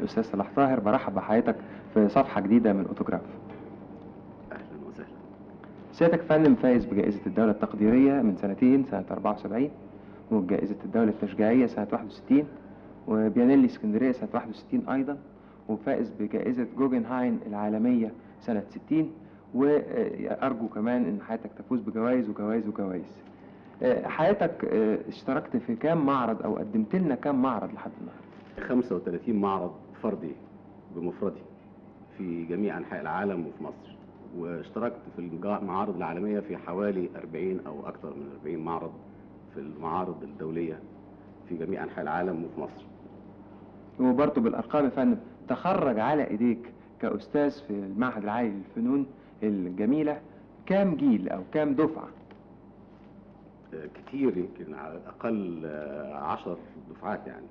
الأستاذ صلاح طاهر برحب بحضرتك في صفحة جديدة من أوتوجراف اهلا وسهلا سيادتك فندم فايز بجائزة الدولة التقديرية من سنتين سنة 74 وبجائزة الدولة التشجيعية سنة 61 وبيانيلي اسكندرية سنة 61 أيضا وفائز بجائزة جوجنهاين العالمية سنة 60 وأرجو كمان إن حياتك تفوز بجوائز وجوائز وجوائز آه، حياتك آه، اشتركت في كام معرض أو قدمت لنا كام معرض لحد النهاردة 35 معرض فردي بمفردي في جميع انحاء العالم وفي مصر واشتركت في الجا- المعارض العالميه في حوالي 40 او اكثر من 40 معرض في المعارض الدوليه في جميع انحاء العالم وفي مصر وبرضه بالأرقام يا فندم تخرج على إيديك كأستاذ في المعهد العالي للفنون الجميلة كام جيل أو كام دفعة آه، كتير يمكن على الاقل آه، عشر دفعات يعني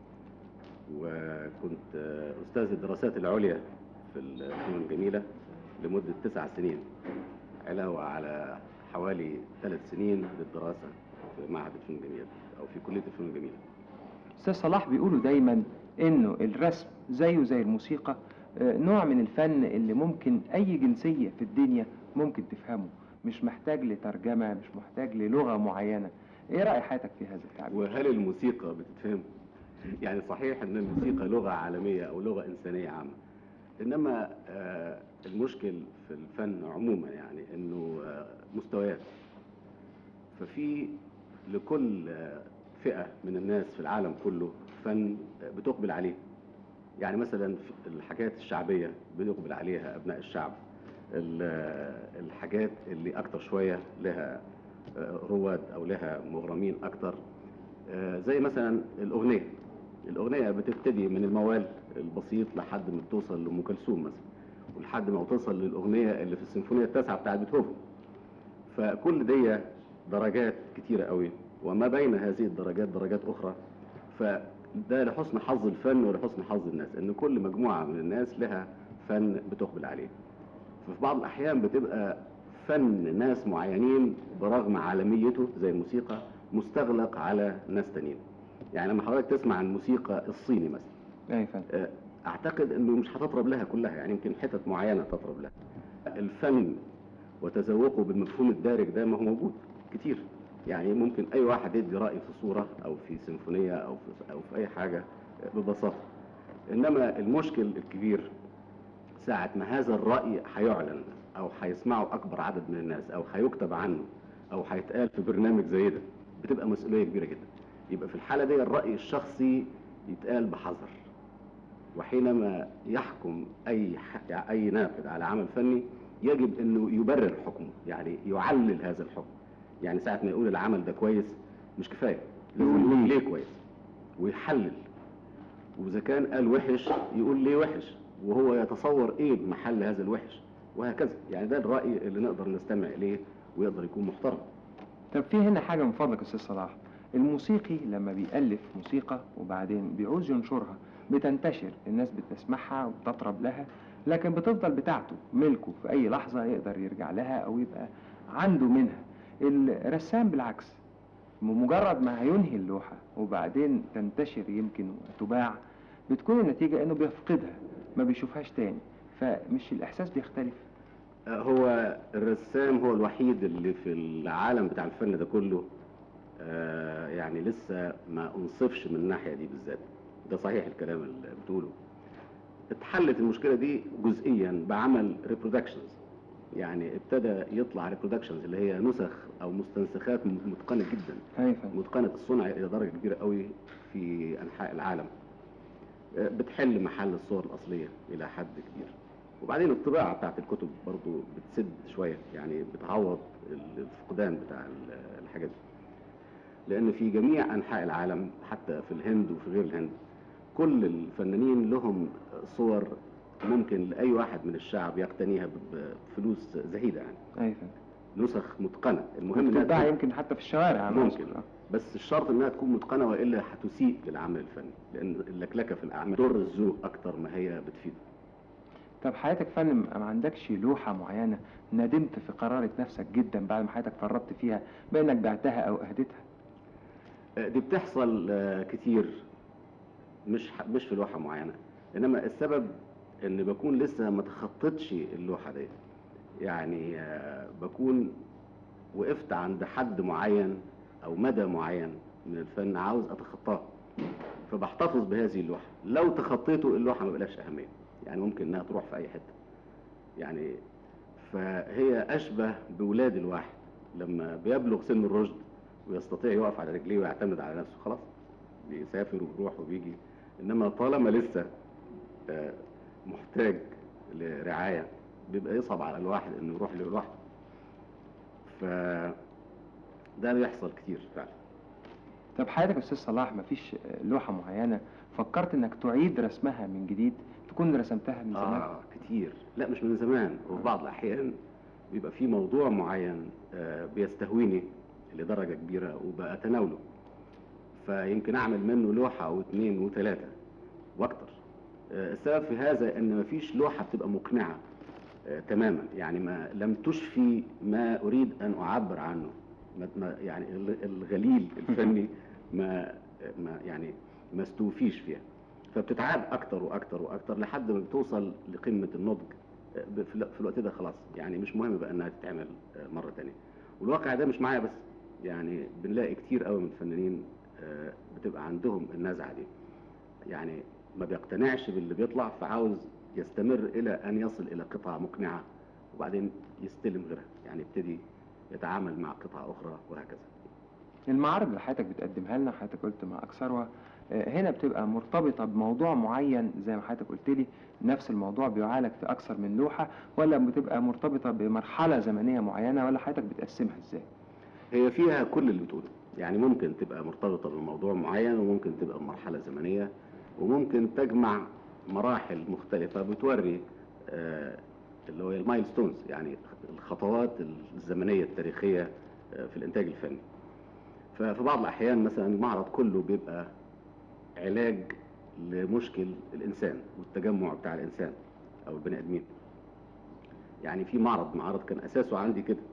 وكنت آه، استاذ الدراسات العليا في الفنون الجميله لمده تسع سنين علاوه على حوالي ثلاث سنين للدراسه في معهد الفنون الجميله او في كليه الفنون الجميله أستاذ صلاح بيقولوا دايما إنه الرسم زيه زي الموسيقى آه، نوع من الفن اللي ممكن أي جنسية في الدنيا ممكن تفهمه مش محتاج لترجمة مش محتاج للغة معينة إيه رأي حياتك في هذا التعبير؟ وهل الموسيقى بتتفهم؟ يعني صحيح ان الموسيقى لغه عالميه او لغه انسانيه عامه انما آه، المشكل في الفن عموما يعني انه آه، مستويات ففي لكل آه، فئه من الناس في العالم كله فن آه، بتقبل عليه يعني مثلا في الحاجات الشعبيه بيقبل عليها ابناء الشعب ال- آه، الحاجات اللي اكتر شويه لها آه، رواد او لها مغرمين اكتر آه، زي مثلا الاغنيه الاغنيه بتبتدي من الموال البسيط لحد ما بتوصل لام كلثوم مثلا ولحد ما توصل للاغنيه اللي في السيمفونيه التاسعه بتاعت بيتهوفن فكل دي درجات كتيره قوي وما بين هذه الدرجات درجات اخرى فده لحسن حظ الفن ولحسن حظ الناس ان كل مجموعه من الناس لها فن بتقبل عليه ففي بعض الاحيان بتبقى فن ناس معينين برغم عالميته زي الموسيقى مستغلق على ناس تانيين يعني لما حضرتك تسمع عن الموسيقى الصيني مثلا أي يا فندم آه، اعتقد انه مش هتطرب لها كلها يعني يمكن حتت معينه تطرب لها الفن وتذوقه بالمفهوم الدارج ده ما هو موجود كتير يعني ممكن اي واحد يدي راي في صوره او في سيمفونيه او في او في اي حاجه آه، ببساطه انما المشكل الكبير ساعة ما هذا الرأي هيعلن أو هيسمعه أكبر عدد من الناس أو هيكتب عنه أو هيتقال في برنامج زي ده بتبقى مسؤولية كبيرة جدا يبقى في الحالة دي الرأي الشخصي يتقال بحذر وحينما يحكم أي ح- أي ناقد على عمل فني يجب إنه يبرر حكمه يعني يعلل هذا الحكم يعني ساعة ما يقول العمل ده كويس مش كفاية لازم يقول ليه كويس ويحلل وإذا كان قال وحش يقول ليه وحش وهو يتصور ايه بمحل هذا الوحش وهكذا يعني ده الرأي اللي نقدر نستمع اليه ويقدر يكون محترم طب في هنا حاجة من فضلك يا أستاذ صلاح الموسيقي لما بيألف موسيقى وبعدين بيعوز ينشرها بتنتشر الناس بتسمعها وبتطرب لها لكن بتفضل بتاعته ملكه في أي لحظة يقدر يرجع لها أو يبقى عنده منها الرسام بالعكس بمجرد ما هينهي اللوحة وبعدين تنتشر يمكن وتباع بتكون النتيجة إنه بيفقدها ما بيشوفهاش تاني فمش الإحساس بيختلف آه، هو الرسام هو الوحيد اللي في العالم بتاع الفن ده كله آه، يعني لسه ما انصفش من الناحية دي بالذات ده صحيح الكلام اللي بتقوله اتحلت المشكلة دي جزئيا بعمل ريبرودكشنز يعني ابتدى يطلع ريبرودكشنز اللي هي نسخ او مستنسخات متقنة جدا أيوة فندم. متقنة الصنع إلى درجة كبيرة قوي في أنحاء العالم آه، بتحل محل الصور الأصلية إلى حد كبير وبعدين الطباعة بتاعت الكتب برضو بتسد شوية يعني بتعوض الفقدان بتاع ال- الحاجات دي لأن في جميع أنحاء العالم حتى في الهند وفي غير الهند كل الفنانين لهم صور ممكن لأي واحد من الشعب يقتنيها ب- بفلوس زهيدة يعني أيوة فندم. نسخ متقنة المهم إنها بتتباع تكون- يمكن حتى في الشوارع ممكن آه. بس الشرط انها تكون متقنه والا هتسيء للعمل الفني لان اللكلكه في الاعمال تضر الذوق اكتر ما هي بتفيد طب حياتك فندم ما عندكش لوحة معينة ندمت في قرارة نفسك جدا بعد ما حياتك فرطت فيها بانك بعتها او اهدتها آه، دي بتحصل آه، كتير مش ح- مش في لوحه معينه انما السبب ان بكون لسه ما تخطيتش اللوحه دي يعني آه، بكون وقفت عند حد معين او مدى معين من الفن عاوز اتخطاه فبحتفظ بهذه اللوحه لو تخطيته اللوحه ما بلاش اهميه يعني ممكن انها تروح في اي حته يعني فهي اشبه بولاد الواحد لما بيبلغ سن الرشد ويستطيع يقف على رجليه ويعتمد على نفسه خلاص بيسافر ويروح وبيجي انما طالما لسه آه، محتاج لرعايه بيبقى يصعب على الواحد انه يروح لوحده ف ده بيحصل كتير فعلا طب حضرتك يا استاذ صلاح مفيش آه، لوحه معينه فكرت انك تعيد رسمها من جديد تكون رسمتها من زمان اه كتير لا مش من زمان وفي بعض الاحيان بيبقى في موضوع معين آه، بيستهويني لدرجه كبيره وبتناوله فيمكن اعمل منه لوحه او اثنين وثلاثه واكتر آه، السبب في هذا ان مفيش لوحه بتبقى مقنعه آه، تماما يعني ما لم تشفي ما اريد ان اعبر عنه ما ما- يعني ال- الغليل الفني ما ما يعني ما استوفيش فيها فبتتعاد اكتر واكتر واكتر لحد ما بتوصل لقمه النضج آه، ب- في ال- في الوقت ده خلاص يعني مش مهم بقى انها تتعمل آه، مره تانية والواقع ده مش معايا بس يعني بنلاقي كتير قوي من الفنانين آه، بتبقى عندهم النزعه دي يعني ما بيقتنعش باللي بيطلع فعاوز يستمر الى ان يصل الى قطعه مقنعه وبعدين يستلم غيرها يعني يبتدي يتعامل مع قطعه اخرى وهكذا المعارض اللي حضرتك بتقدمها لنا حضرتك قلت مع اكثرها آه، هنا بتبقى مرتبطه بموضوع معين زي ما حضرتك قلت لي نفس الموضوع بيعالج في اكثر من لوحه ولا بتبقى مرتبطه بمرحله زمنيه معينه ولا حضرتك بتقسمها ازاي؟ هي فيها كل اللي بتقوله يعني ممكن تبقى مرتبطة بموضوع معين وممكن تبقى بمرحلة زمنية وممكن تجمع مراحل مختلفة بتوري آه، اللي هو المايل ستونز يعني الخطوات الزمنية التاريخية آه، في الإنتاج الفني ففي بعض الأحيان مثلا المعرض كله بيبقى علاج لمشكل الإنسان والتجمع بتاع الإنسان أو البني آدمين يعني في معرض معرض كان أساسه عندي كده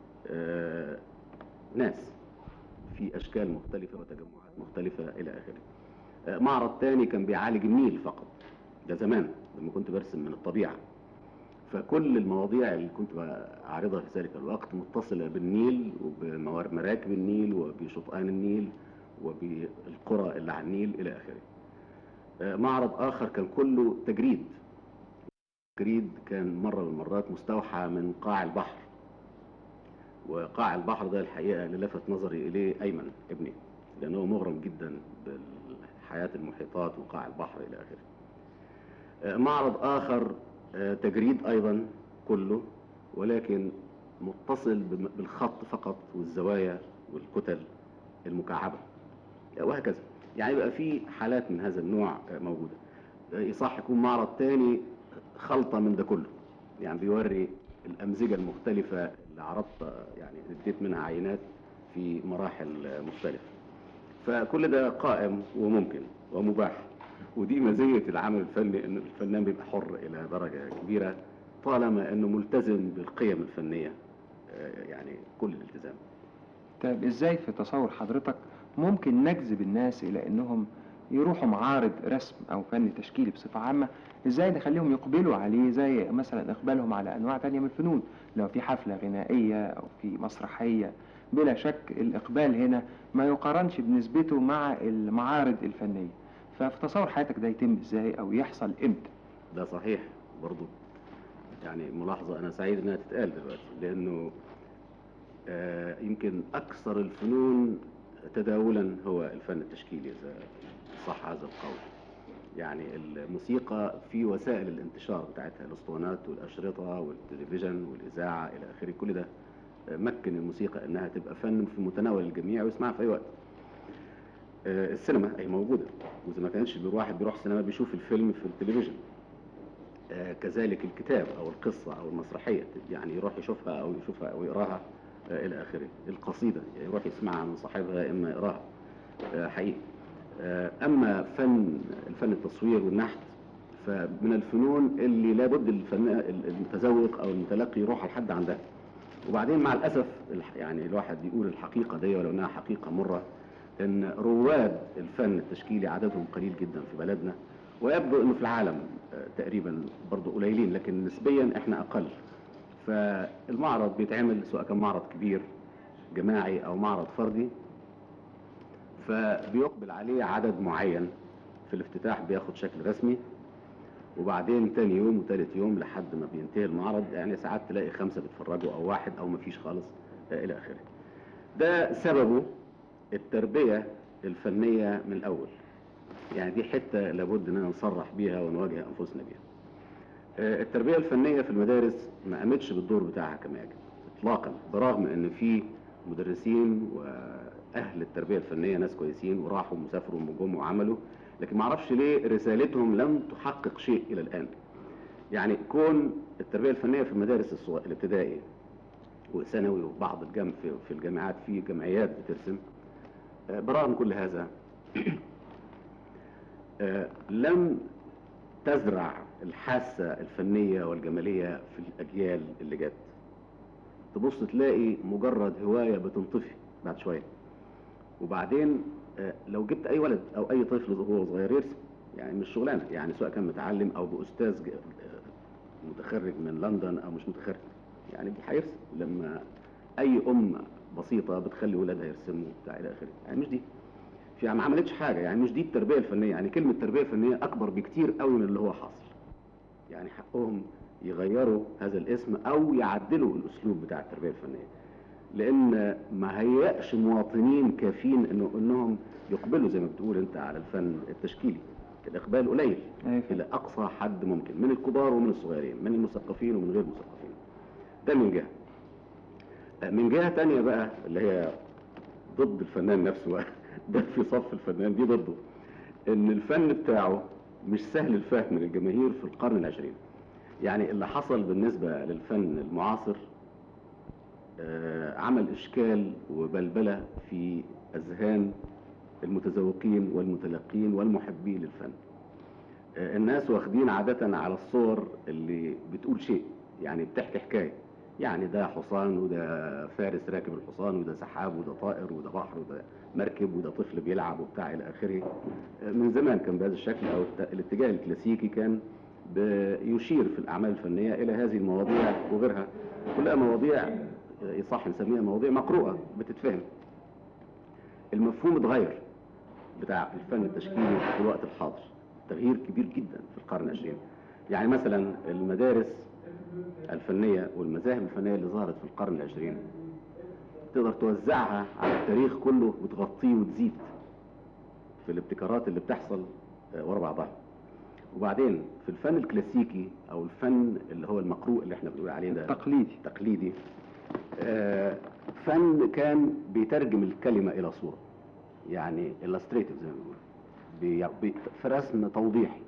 آه، ناس في اشكال مختلفه وتجمعات مختلفه الى اخره آه، معرض تاني كان بيعالج النيل فقط ده زمان لما كنت برسم من الطبيعه فكل المواضيع اللي كنت بعرضها في ذلك الوقت متصله بالنيل وبمراكب النيل وبشطآن النيل وبالقرى اللي على النيل الى اخره آه، معرض اخر كان كله تجريد التجريد كان مره من المرات مستوحى من قاع البحر وقاع البحر ده الحقيقه اللي لفت نظري اليه ايمن ابني لانه مغرم جدا بحياه المحيطات وقاع البحر الى اخره. آه، معرض اخر آه، تجريد ايضا كله ولكن متصل بم- بالخط فقط والزوايا والكتل المكعبه آه، وهكذا يعني يبقى في حالات من هذا النوع آه، موجوده. آه، يصح يكون معرض تاني خلطه من ده كله يعني بيوري الأمزجة المختلفة اللي عرضت يعني اديت منها عينات في مراحل مختلفة فكل ده قائم وممكن ومباح ودي مزية العمل الفني ان الفنان بيبقى حر الى درجة كبيرة طالما انه ملتزم بالقيم الفنية آه، يعني كل الالتزام طيب ازاي في تصور حضرتك ممكن نجذب الناس الى انهم يروحوا معارض رسم او فن تشكيلي بصفه عامه ازاي نخليهم يقبلوا عليه زي مثلا اقبالهم على انواع تانية من الفنون لو في حفله غنائيه او في مسرحيه بلا شك الاقبال هنا ما يقارنش بنسبته مع المعارض الفنيه ففي تصور حياتك ده يتم ازاي او يحصل امتى ده صحيح برضو يعني ملاحظة أنا سعيد إنها تتقال دلوقتي لأنه آه، يمكن أكثر الفنون تداولا هو الفن التشكيلي إذا صح هذا القول يعني الموسيقى في وسائل الانتشار بتاعتها الاسطوانات والأشرطة والتلفزيون والإذاعة إلى آخره كل ده آه، مكن الموسيقى إنها تبقى فن في متناول الجميع ويسمعها في أي وقت آه، السينما أي موجودة وإذا ما كانش الواحد بيروح سينما بيشوف الفيلم في التلفزيون آه، كذلك الكتاب او القصه او المسرحيه يعني يروح يشوفها او يشوفها او يقراها آه، الى اخره القصيده يعني يروح يسمعها من صاحبها يا اما يقراها آه، حقيقي آه، اما فن الفن التصوير والنحت فمن الفنون اللي لابد الفنان المتذوق او المتلقي يروح لحد عندها وبعدين مع الاسف الح- يعني الواحد يقول الحقيقه دي ولو انها حقيقه مره ان رواد الفن التشكيلي عددهم قليل جدا في بلدنا ويبدو انه في العالم آه، تقريبا برضه قليلين لكن نسبيا احنا اقل فالمعرض بيتعمل سواء كان معرض كبير جماعي او معرض فردي فبيقبل عليه عدد معين في الافتتاح بياخد شكل رسمي وبعدين تاني يوم وتالت يوم لحد ما بينتهي المعرض يعني ساعات تلاقي خمسة بيتفرجوا أو واحد أو مفيش خالص آه، إلى آخره. ده سببه التربية الفنية من الأول. يعني دي حتة لابد إننا نصرح بيها ونواجه أنفسنا بيها. آه، التربية الفنية في المدارس ما قامتش بالدور بتاعها كما يجب إطلاقا برغم إن في مدرسين وأهل التربية الفنية ناس كويسين وراحوا وسافروا وجم وعملوا لكن ما اعرفش ليه رسالتهم لم تحقق شيء الى الان يعني كون التربيه الفنيه في المدارس الصغ- الابتدائي وثانوي وبعض الجم في, في الجامعات في جمعيات بترسم آه، برغم كل هذا آه، لم تزرع الحاسه الفنيه والجماليه في الاجيال اللي جت تبص تلاقي مجرد هوايه بتنطفي بعد شويه وبعدين آه، لو جبت اي ولد او اي طفل وهو صغير يرسم يعني مش شغلانه يعني سواء كان متعلم او باستاذ ج- آه، متخرج من لندن او مش متخرج يعني هيرسم لما اي ام بسيطه بتخلي ولادها يرسموا بتاع الى اخره يعني مش دي في ما عملتش حاجه يعني مش دي التربيه الفنيه يعني كلمه تربيه فنيه اكبر بكتير قوي من اللي هو حاصل يعني حقهم يغيروا هذا الاسم او يعدلوا الاسلوب بتاع التربيه الفنيه لان ما هيأش مواطنين كافيين انه انهم يقبلوا زي ما بتقول انت على الفن التشكيلي الاقبال قليل أيوة. الى اقصى حد ممكن من الكبار ومن الصغيرين من المثقفين ومن غير المثقفين ده من جهه آه، من جهه تانية بقى اللي هي ضد الفنان نفسه بقى ده في صف الفنان دي ضده ان الفن بتاعه مش سهل الفهم للجماهير في القرن العشرين يعني اللي حصل بالنسبة للفن المعاصر آه، عمل إشكال وبلبلة في أذهان المتذوقين والمتلقين والمحبين للفن آه، الناس واخدين عادة على الصور اللي بتقول شيء يعني بتحكي حكاية يعني ده حصان وده فارس راكب الحصان وده سحاب وده طائر وده بحر وده مركب وده طفل بيلعب وبتاع إلى آخره آه، من زمان كان بهذا الشكل أو الت- الاتجاه الكلاسيكي كان بيشير في الأعمال الفنية إلى هذه المواضيع وغيرها كلها مواضيع آه، يصح نسميها مواضيع مقروءة بتتفهم المفهوم اتغير بتاع الفن التشكيلي في الوقت الحاضر تغيير كبير جدا في القرن العشرين يعني مثلا المدارس الفنية والمذاهب الفنية اللي ظهرت في القرن العشرين تقدر توزعها على التاريخ كله وتغطيه وتزيد في الابتكارات اللي بتحصل آه، ورا بعضها وبعدين في الفن الكلاسيكي او الفن اللي هو المقروء اللي احنا بنقول عليه ده التقليدي تقليدي آه، فن كان بيترجم الكلمة إلى صورة يعني illustrative زي ما بيقولوا بي- بي- في رسم توضيحي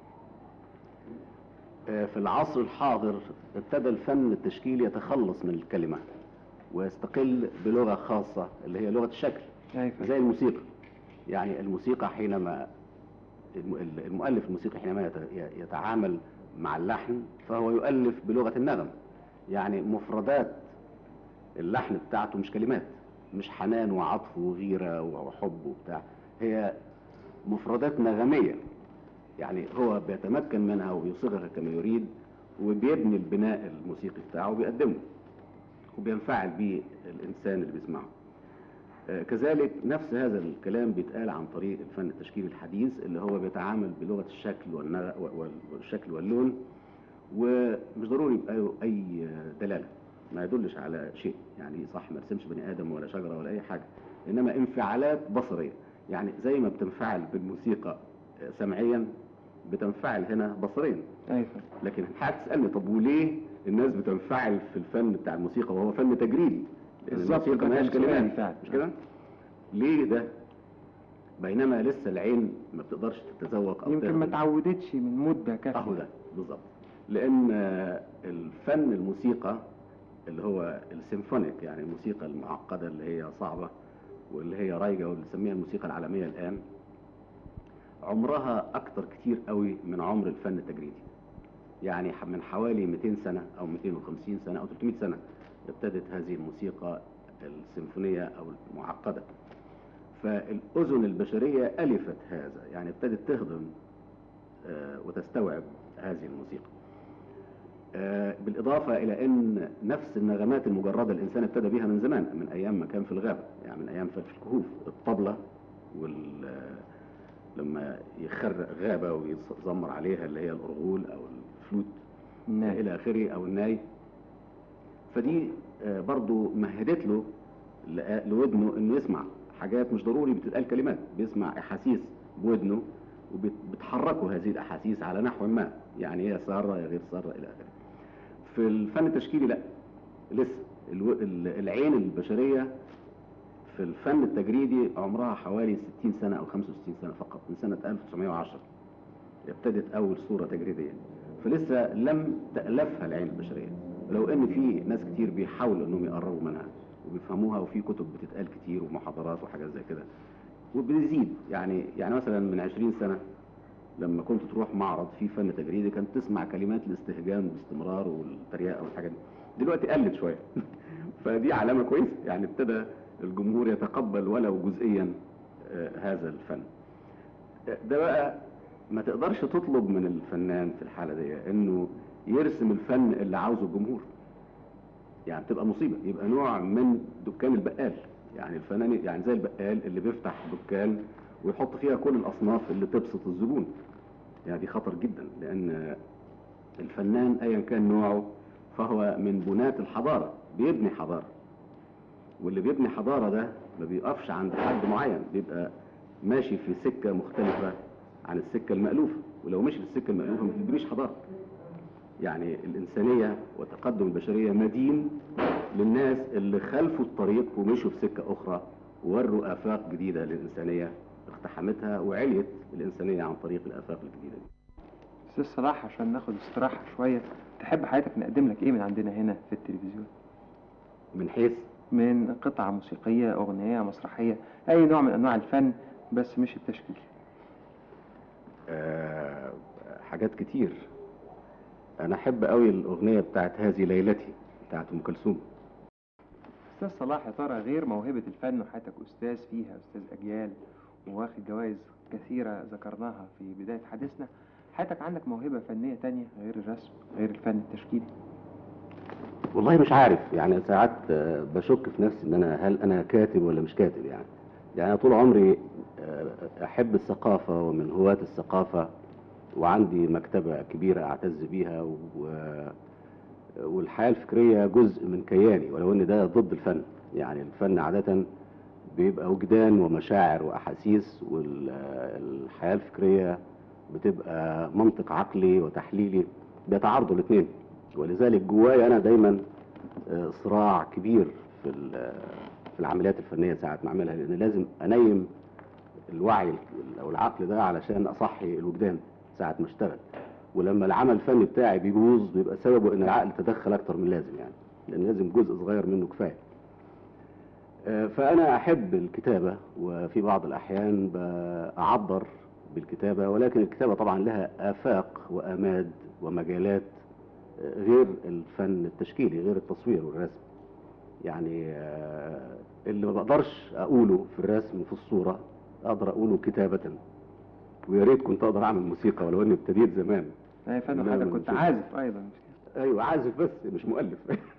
آه، في العصر الحاضر ابتدى الفن التشكيلي يتخلص من الكلمة ويستقل بلغة خاصة اللي هي لغة الشكل أيوة. زي الموسيقى يعني الموسيقى حينما الم- المؤلف الموسيقي حينما يت- يتعامل مع اللحن فهو يؤلف بلغة النغم يعني مفردات اللحن بتاعته مش كلمات مش حنان وعطف وغيرة وحب وبتاع هي مفردات نغمية يعني هو بيتمكن منها وبيصيغها كما يريد وبيبني البناء الموسيقي بتاعه وبيقدمه وبينفعل بيه الإنسان اللي بيسمعه آه، كذلك نفس هذا الكلام بيتقال عن طريق الفن التشكيلي الحديث اللي هو بيتعامل بلغة الشكل والنغ... وال- والشكل واللون ومش ضروري يبقى له أي دلالة ما يدلش على شيء يعني صح ما رسمش بني آدم ولا شجرة ولا أي حاجة إنما انفعالات بصرية يعني زي ما بتنفعل بالموسيقى آه، سمعيا بتنفعل هنا بصريا أيوة. لكن هتسألني طب وليه الناس بتنفعل في الفن بتاع الموسيقى وهو فن تجريدي لأن بالظبط، الموسيقى ده ما هياش كان سؤالي كلمات فعلا. مش كده؟ ليه ده؟ بينما لسه العين ما بتقدرش تتذوق او يمكن ما تاخد- تعودتش من مدة كافية اهو ده بالظبط لان آه، الفن الموسيقى اللي هو السيمفونيك يعني الموسيقى المعقده اللي هي صعبه واللي هي رايجه واللي بنسميها الموسيقى العالميه الان عمرها اكتر كتير قوي من عمر الفن التجريدي يعني ح- من حوالي 200 سنه او 250 سنه او 300 سنه ابتدت هذه الموسيقى السيمفونيه او المعقده فالاذن البشريه الفت هذا يعني ابتدت تهضم آه، وتستوعب هذه الموسيقى آه، بالإضافة إلى أن نفس النغمات المجردة الإنسان ابتدى بها من زمان من أيام ما كان في الغابة يعني من أيام في الكهوف الطبلة وال آه، لما يخرق غابة ويزمر عليها اللي هي الأرغول أو الفلوت الناي. إلى آخره أو الناي فدي آه، برضو مهدت له لق- لودنه إنه يسمع حاجات مش ضروري بتتقال كلمات بيسمع أحاسيس بودنه وبتحركه هذه الأحاسيس على نحو ما يعني هي سارة يا غير سارة إلى آخره في الفن التشكيلي لا لسه الو- ال- العين البشرية في الفن التجريدي عمرها حوالي 60 سنة أو 65 سنة فقط من سنة 1910 ابتدت أول صورة تجريدية فلسه لم تألفها العين البشرية لو إن في ناس كتير بيحاولوا إنهم يقربوا منها وبيفهموها وفي كتب بتتقال كتير ومحاضرات وحاجات زي كده وبيزيد يعني يعني مثلا من 20 سنة لما كنت تروح معرض فيه فن تجريدي كانت تسمع كلمات الاستهجان باستمرار والتريقة والحاجات دي دلوقتي قلت شوية فدي علامة كويسة يعني ابتدى الجمهور يتقبل ولو جزئيا آه، هذا الفن ده بقى ما تقدرش تطلب من الفنان في الحالة دي انه يرسم الفن اللي عاوزه الجمهور يعني تبقى مصيبة يبقى نوع من دكان البقال يعني الفنان يعني زي البقال اللي بيفتح دكان ويحط فيها كل الأصناف اللي تبسط الزبون يعني دي خطر جدا لأن الفنان أيا كان نوعه فهو من بناة الحضارة بيبني حضارة واللي بيبني حضارة ده ما بيقفش عند حد معين بيبقى ماشي في سكة مختلفة عن السكة المألوفة ولو مشي في السكة المألوفة ما تبنيش حضارة يعني الإنسانية وتقدم البشرية مدين للناس اللي خلفوا الطريق ومشوا في سكة أخرى ووروا آفاق جديدة للإنسانية اقتحمتها وعليت الإنسانية عن طريق الآفاق الجديدة دي استاذ صلاح عشان ناخد استراحة شوية تحب حضرتك نقدم لك ايه من عندنا هنا في التلفزيون من حيث من قطعة موسيقية أغنية مسرحية أي نوع من أنواع الفن بس مش التشكيل آه، حاجات كتير أنا أحب قوي الأغنية بتاعت هذه ليلتي بتاعت أم كلثوم أستاذ صلاح يا ترى غير موهبة الفن وحياتك أستاذ فيها أستاذ أجيال وواخد جوائز كثيرة ذكرناها في بداية حديثنا حياتك عندك موهبة فنية تانية غير الرسم غير الفن التشكيلي والله مش عارف يعني ساعات آه، بشك في نفسي ان انا هل انا كاتب ولا مش كاتب يعني يعني أنا طول عمري آه، احب الثقافه ومن هواة الثقافه وعندي مكتبه كبيره اعتز بيها و... والحياه الفكريه جزء من كياني ولو ان ده ضد الفن يعني الفن عاده بيبقى وجدان ومشاعر واحاسيس والحياه الفكريه بتبقى منطق عقلي وتحليلي بيتعارضوا الاثنين ولذلك جوايا انا دايما آه، صراع كبير في ال- في العمليات الفنيه ساعه ما اعملها لان لازم انيم الوعي ال- او العقل ده علشان اصحي الوجدان ساعه ما اشتغل ولما العمل الفني بتاعي بيبوظ بيبقى سببه ان العقل تدخل اكتر من لازم يعني لان لازم جزء صغير منه كفايه آه، فانا احب الكتابه وفي بعض الاحيان بعبر بالكتابه ولكن الكتابه طبعا لها افاق واماد ومجالات غير الفن التشكيلي غير التصوير والرسم يعني آه، اللي ما بقدرش اقوله في الرسم وفي الصوره اقدر اقوله كتابه ويا ريت كنت اقدر اعمل موسيقى ولو اني ابتديت زمان أي فن نعم، وحياتك كنت نشوف. عازف أيضا مش كده ايوه عازف بس مش مؤلف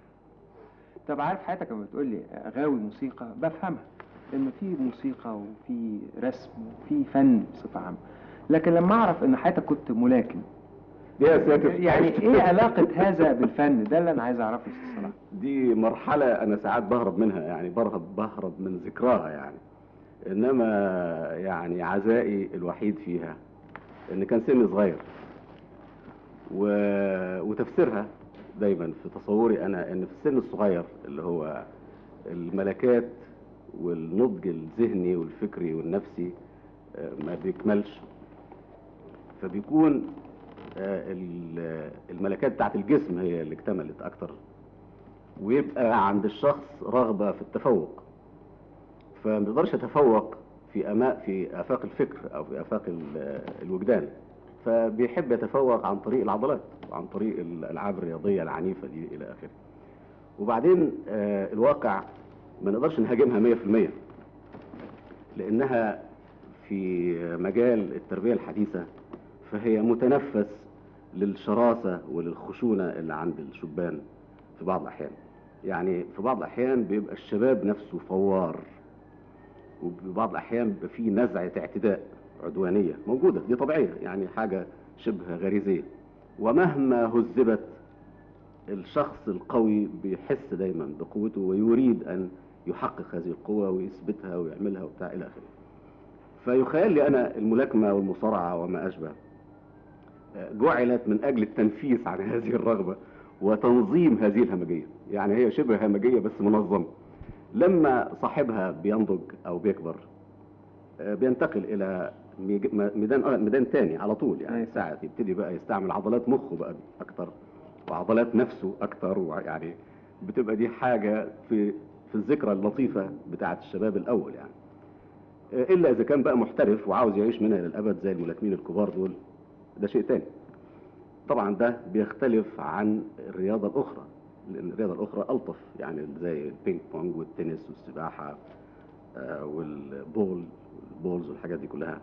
طب عارف حياتك لما بتقول لي غاوي موسيقى بفهمها ان في موسيقى وفي رسم وفي فن بصفه عامه لكن لما اعرف ان حياتك كنت ملاكم يا ساتر يعني ايه علاقه هذا بالفن ده اللي انا عايز اعرفه يا استاذ صلاح دي مرحلة أنا ساعات بهرب منها يعني بهرب بهرب من ذكراها يعني إنما يعني عزائي الوحيد فيها إن كان سني صغير و... وتفسيرها دايما في تصوري أنا إن في السن الصغير اللي هو الملكات والنضج الذهني والفكري والنفسي آه، ما بيكملش فبيكون آه، ال- الملكات بتاعت الجسم هي اللي اكتملت أكتر ويبقى عند الشخص رغبة في التفوق فما بيقدرش يتفوق في أماء في آفاق الفكر أو في آفاق ال- الوجدان فبيحب يتفوق عن طريق العضلات وعن طريق الألعاب الرياضية العنيفة دي إلى آخره وبعدين آه، الواقع ما نقدرش نهاجمها 100% لأنها في مجال التربية الحديثة في فهي متنفس للشراسة وللخشونة اللي عند الشبان في بعض الأحيان يعني في بعض الأحيان بيبقى الشباب نفسه فوار وفي بعض الأحيان بيبقى فيه نزعة اعتداء عدوانية موجودة دي طبيعية يعني حاجة شبه غريزية ومهما هذبت الشخص القوي بيحس دايما بقوته ويريد أن يحقق هذه القوة ويثبتها ويعملها وبتاع إلى آخره فيخيل لي أنا الملاكمة والمصارعة وما أشبه جعلت من أجل التنفيس عن هذه الرغبة وتنظيم هذه الهمجية يعني هي شبه همجية بس منظمة لما صاحبها بينضج أو بيكبر آه، بينتقل إلى ميج- م- ميدان آه، ميدان تاني على طول يعني أيوة. ساعة يبتدي بقى يستعمل عضلات مخه بقى أكتر وعضلات نفسه أكتر ويعني بتبقى دي حاجة في في الذكرى اللطيفة بتاعة الشباب الأول يعني آه، إلا إذا كان بقى محترف وعاوز يعيش منها للأبد زي الملاكمين الكبار دول ده شيء تاني طبعا ده بيختلف عن الرياضة الأخرى لأن الرياضة الأخرى ألطف يعني زي البينج بونج والتنس والسباحة آه، والبول والبولز والحاجات دي كلها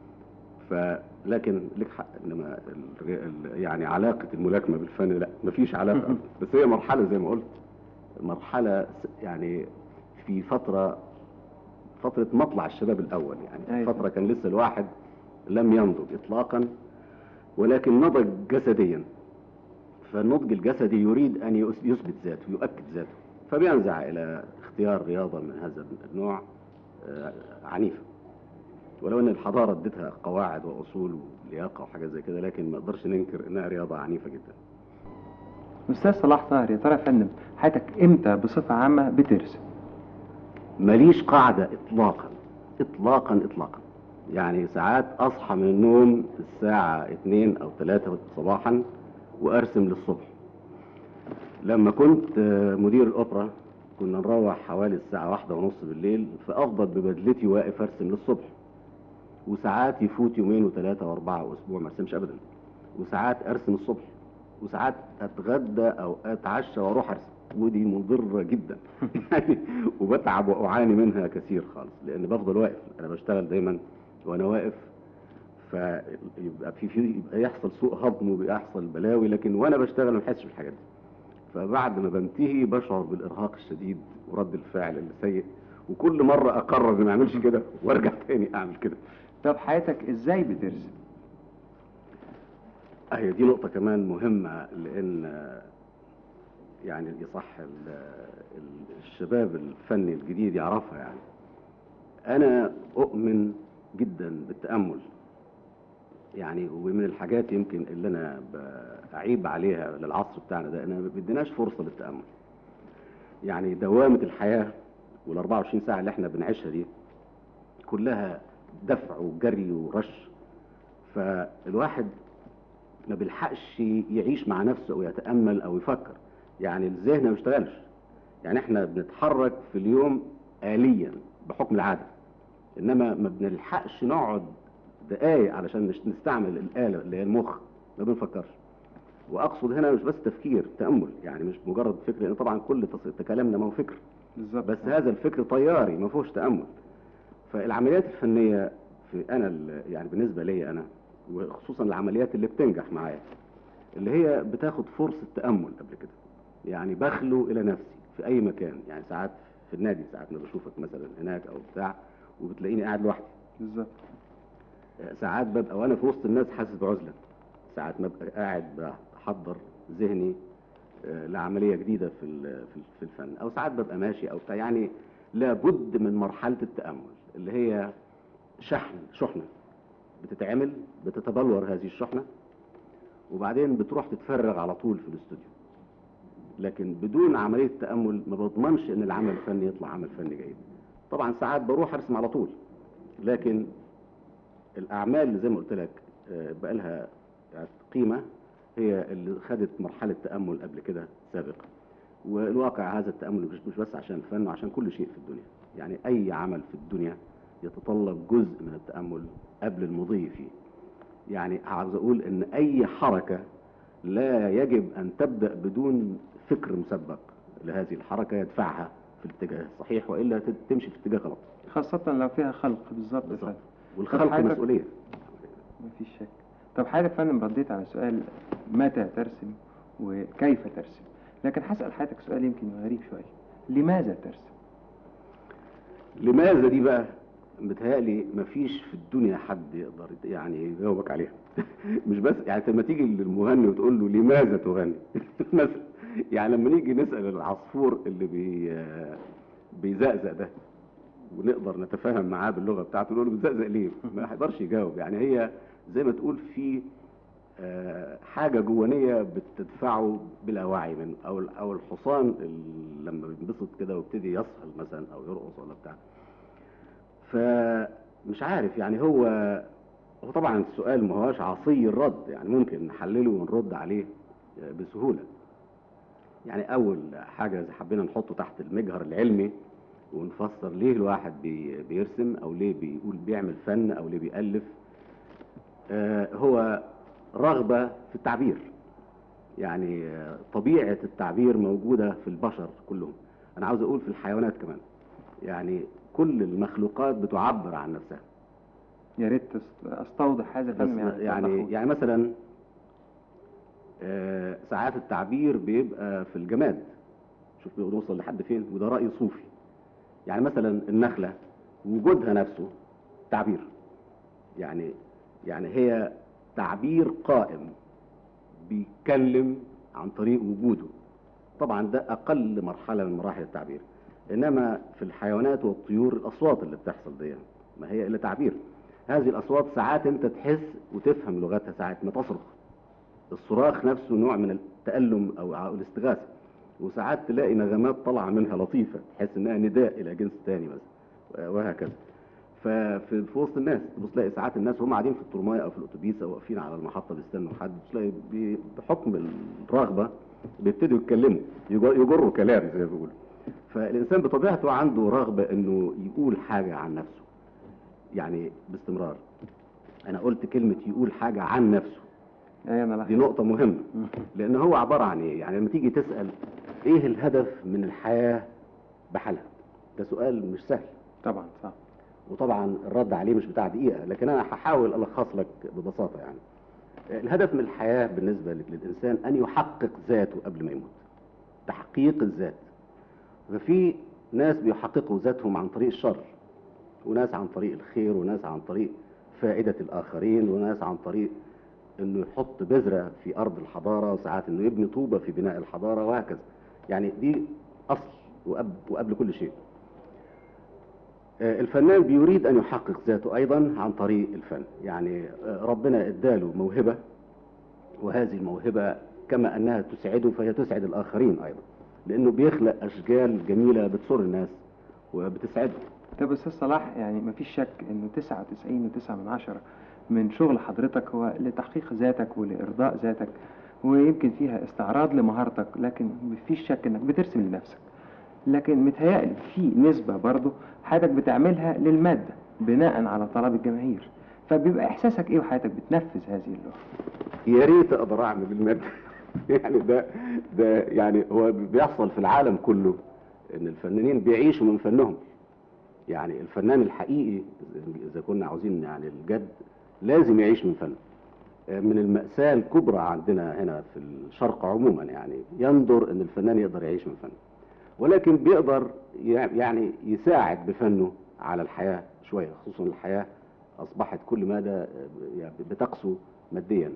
فلكن لك حق انما الري- ال- يعني علاقه الملاكمه بالفن لا مفيش علاقه بس هي مرحله زي ما قلت مرحله س- يعني في فتره فتره مطلع الشباب الاول يعني أيوة. فتره كان لسه الواحد لم ينضج اطلاقا ولكن نضج جسديا فالنضج الجسدي يريد ان يس- يثبت ذاته يؤكد ذاته فبينزع الى اختيار رياضه من هذا النوع آه، عنيفه ولو ان الحضاره ادتها قواعد واصول ولياقه وحاجات زي كده لكن ما نقدرش ننكر انها رياضه عنيفه جدا أستاذ صلاح طاهر يا ترى يا فندم حياتك إمتى بصفة عامة بترسم؟ ماليش قاعده اطلاقا اطلاقا اطلاقا يعني ساعات اصحى من النوم الساعه 2 او 3 صباحا وارسم للصبح لما كنت آه، مدير الاوبرا كنا نروح حوالي الساعة واحدة ونص بالليل فأفضل ببدلتي واقف أرسم للصبح وساعات يفوت يومين وثلاثة وأربعة وأسبوع ما أرسمش أبدا وساعات أرسم الصبح وساعات أتغدى أو أتعشى وأروح أرسم ودي مضرة جدا يعني وبتعب وأعاني منها كثير خالص لأن بفضل واقف أنا بشتغل دايما وأنا واقف فيبقى في في يبقى يحصل سوء هضم وبيحصل بلاوي لكن وأنا بشتغل ما بحسش بالحاجات دي فبعد ما بنتهي بشعر بالارهاق الشديد ورد الفعل السيء وكل مره اقرر اني ما اعملش كده وارجع تاني اعمل كده طب حياتك إزاي بترسم؟ هي دي نقطه كمان مهمه لان آه، يعني يصح ال- ال- الشباب الفني الجديد يعرفها يعني انا اؤمن جدا بالتامل يعني ومن الحاجات يمكن اللي انا بعيب عليها للعصر بتاعنا ده ان ما بيديناش فرصه للتامل يعني دوامه الحياه وال 24 ساعه اللي احنا بنعيشها دي كلها دفع وجري ورش فالواحد ما بيلحقش يعيش مع نفسه او يتامل او يفكر يعني الذهن ما بيشتغلش يعني احنا بنتحرك في اليوم آليا بحكم العاده انما ما بنلحقش نقعد دقايق علشان نش- نستعمل الآلة اللي هي المخ ما بنفكرش واقصد هنا مش بس تفكير تامل يعني مش مجرد فكر لان طبعا كل تص- كلامنا ما هو فكر بالظبط بس هذا الفكر طياري ما فيهوش تامل فالعمليات الفنيه في انا ال- يعني بالنسبه لي انا وخصوصا العمليات اللي بتنجح معايا اللي هي بتاخد فرصه تامل قبل كده يعني بخلو الى نفسي في اي مكان يعني ساعات في النادي ساعات ما بشوفك مثلا هناك او بتاع وبتلاقيني قاعد لوحدي بالظبط ساعات ببقى وانا في وسط الناس حاسس بعزله ساعات ما ببقى قاعد بحضر ذهني آه، لعمليه جديده في ال- في ال- في الفن او ساعات ببقى ماشي او بتاع يعني لابد من مرحله التامل اللي هي شحن شحنه بتتعمل بتتبلور هذه الشحنه وبعدين بتروح تتفرغ على طول في الاستوديو لكن بدون عمليه تامل ما بضمنش ان العمل الفني يطلع عمل فني جيد طبعا ساعات بروح ارسم على طول لكن الاعمال اللي زي ما قلت لك آه، بقى لها يعني قيمه هي اللي خدت مرحله تامل قبل كده سابقا والواقع هذا التامل مش مش بس عشان الفن وعشان كل شيء في الدنيا يعني اي عمل في الدنيا يتطلب جزء من التامل قبل المضي فيه يعني عاوز اقول ان اي حركه لا يجب ان تبدا بدون فكر مسبق لهذه الحركه يدفعها في الاتجاه الصحيح والا تت- تمشي في اتجاه غلط خاصة لو فيها خلق بالظبط يا بالظبط. فندم والخلق حضرتك- مسؤوليه مفيش شك طب حضرتك يا فندم رديت على سؤال متى ترسم وكيف ترسم لكن هسأل حضرتك سؤال يمكن غريب شوية لماذا ترسم؟ لماذا دي بقى متهيألي مفيش في الدنيا حد يقدر يعني يجاوبك عليها مش بس يعني لما تيجي للمغني وتقول له لماذا تغني مثلا يعني لما نيجي نسأل العصفور اللي بي بيزقزق ده ونقدر نتفاهم معاه باللغه بتاعته نقول له بتزقزق ليه؟ ما هيقدرش يجاوب يعني هي زي ما تقول في آه، حاجه جوانيه بتدفعه بلا وعي من او او الحصان اللي لما بينبسط كده ويبتدي يصهل مثلا او يرقص ولا بتاع فمش عارف يعني هو هو طبعا السؤال ما هوش عصي الرد يعني ممكن نحلله ونرد عليه آه، بسهوله يعني اول حاجه إذا حبينا نحطه تحت المجهر العلمي ونفسر ليه الواحد بي بيرسم او ليه بيقول بيعمل فن او ليه بيألف آه هو رغبة في التعبير يعني آه طبيعة التعبير موجودة في البشر كلهم انا عاوز اقول في الحيوانات كمان يعني كل المخلوقات بتعبر عن نفسها يا ريت تست- استوضح هذا بس الفهم يعني توضحه. يعني مثلا آه، ساعات التعبير بيبقى في الجماد شوف بيوصل لحد فين وده رأي صوفي يعني مثلا النخلة وجودها نفسه تعبير يعني يعني هي تعبير قائم بيتكلم عن طريق وجوده طبعا ده أقل مرحلة من مراحل التعبير إنما في الحيوانات والطيور الأصوات اللي بتحصل دي ما هي إلا تعبير هذه الأصوات ساعات أنت تحس وتفهم لغتها ساعات ما تصرخ الصراخ نفسه نوع من التألم أو أو الاستغاثة وساعات تلاقي نغمات طالعة منها لطيفة تحس إنها نداء إلى جنس تاني مثلا وهكذا ففي في وسط الناس تبص تلاقي ساعات الناس هم قاعدين في الترمايه او في الاتوبيس او واقفين على المحطه بيستنوا حد تلاقي بي- بحكم الرغبه بيبتدوا يتكلموا يجر- يجروا كلام زي ما بيقولوا فالانسان بطبيعته عنده رغبه انه يقول حاجه عن نفسه يعني باستمرار انا قلت كلمه يقول حاجه عن نفسه ايوه انا دي لاحظت نقطة مهمة لأن هو عبارة عن إيه؟ يعني لما تيجي تسأل إيه الهدف من الحياة بحالها؟ ده سؤال مش سهل طبعا صح وطبعا الرد عليه مش بتاع دقيقة لكن أنا هحاول ألخص لك ببساطة يعني الهدف من الحياة بالنسبة لل- للإنسان أن يحقق ذاته قبل ما يموت تحقيق الذات ففي ناس بيحققوا ذاتهم عن طريق الشر وناس عن طريق الخير وناس عن طريق فائدة الآخرين وناس عن طريق انه يحط بذرة في ارض الحضارة وساعات انه يبني طوبة في بناء الحضارة وهكذا يعني دي اصل وقبل, وقبل كل شيء آه، الفنان بيريد ان يحقق ذاته ايضا عن طريق الفن يعني آه، ربنا اداله موهبة وهذه الموهبة كما انها تسعده فهي تسعد الاخرين ايضا لانه بيخلق اشكال جميلة بتسر الناس وبتسعدهم طب استاذ صلاح يعني مفيش شك انه 99 و9 من عشرة من شغل حضرتك هو لتحقيق ذاتك ولارضاء ذاتك ويمكن فيها استعراض لمهارتك لكن مفيش شك انك بترسم لنفسك لكن متهيألي في نسبة برضه حضرتك بتعملها للمادة بناء على طلب الجماهير فبيبقى احساسك ايه وحياتك بتنفذ هذه اللغة يا ريت اقدر اعمل المادة يعني ده ده يعني هو بيحصل في العالم كله ان الفنانين بيعيشوا من فنهم يعني الفنان الحقيقي اذا كنا عاوزين يعني الجد لازم يعيش من فنه آه، من المأساة الكبرى عندنا هنا في الشرق عموما يعني يندر ان الفنان يقدر يعيش من فنه ولكن بيقدر يع- يعني يساعد بفنه على الحياة شوية خصوصا الحياة أصبحت كل مدى آه، يعني بتقسو ماديا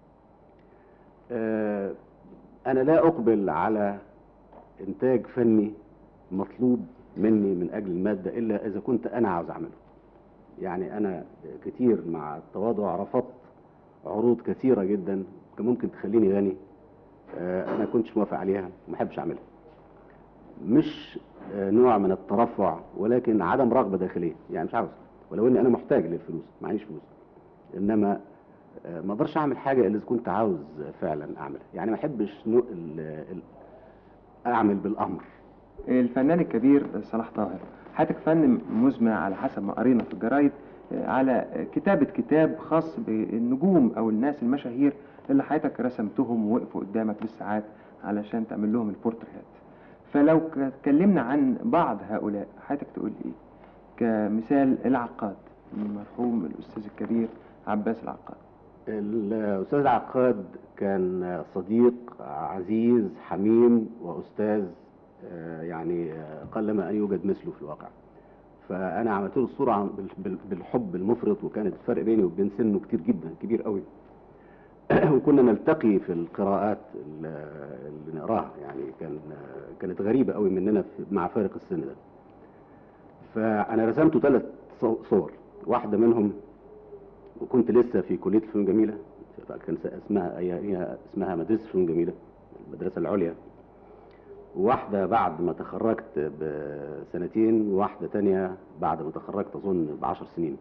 آه، أنا لا أقبل على إنتاج فني مطلوب مني من أجل المادة إلا إذا كنت أنا عاوز أعمله يعني أنا كتير مع التواضع رفضت عروض كثيرة جدا كان ممكن تخليني غني آه، أنا كنتش موافق عليها وما أحبش أعملها مش آه، نوع من الترفع ولكن عدم رغبة داخلية يعني مش عاوز ولو اني انا محتاج للفلوس معيش فلوس انما آه، ما اقدرش اعمل حاجة الا اذا كنت عاوز فعلا اعملها يعني ما احبش نوع ال- ال- اعمل بالامر الفنان الكبير صلاح طاهر حضرتك فن مزمع على حسب ما قرينا في الجرايد آه، على كتابة كتاب خاص بالنجوم أو الناس المشاهير اللي حضرتك رسمتهم ووقفوا قدامك بالساعات علشان تعمل لهم البورتريهات فلو ك- اتكلمنا عن بعض هؤلاء حضرتك تقول إيه كمثال العقاد المرحوم الأستاذ الكبير عباس العقاد الأستاذ العقاد كان صديق عزيز حميم وأستاذ آه، يعني آه، قلما أن يوجد مثله في الواقع فأنا عملت له الصورة عن- بال- بال- بالحب المفرط وكانت الفرق بيني وبين سنه كتير جدا كبير قوي وكنا نلتقي في القراءات ال- اللي نقراها يعني كان كانت غريبة قوي مننا في- مع فارق السن ده فأنا رسمته ثلاث صور واحدة منهم وكنت لسه في كلية الفنون الجميلة كان اسمها هي اسمها مدرسة الفنون الجميلة المدرسة العليا واحدة بعد ما تخرجت بسنتين وواحدة تانية بعد ما تخرجت أظن بعشر سنين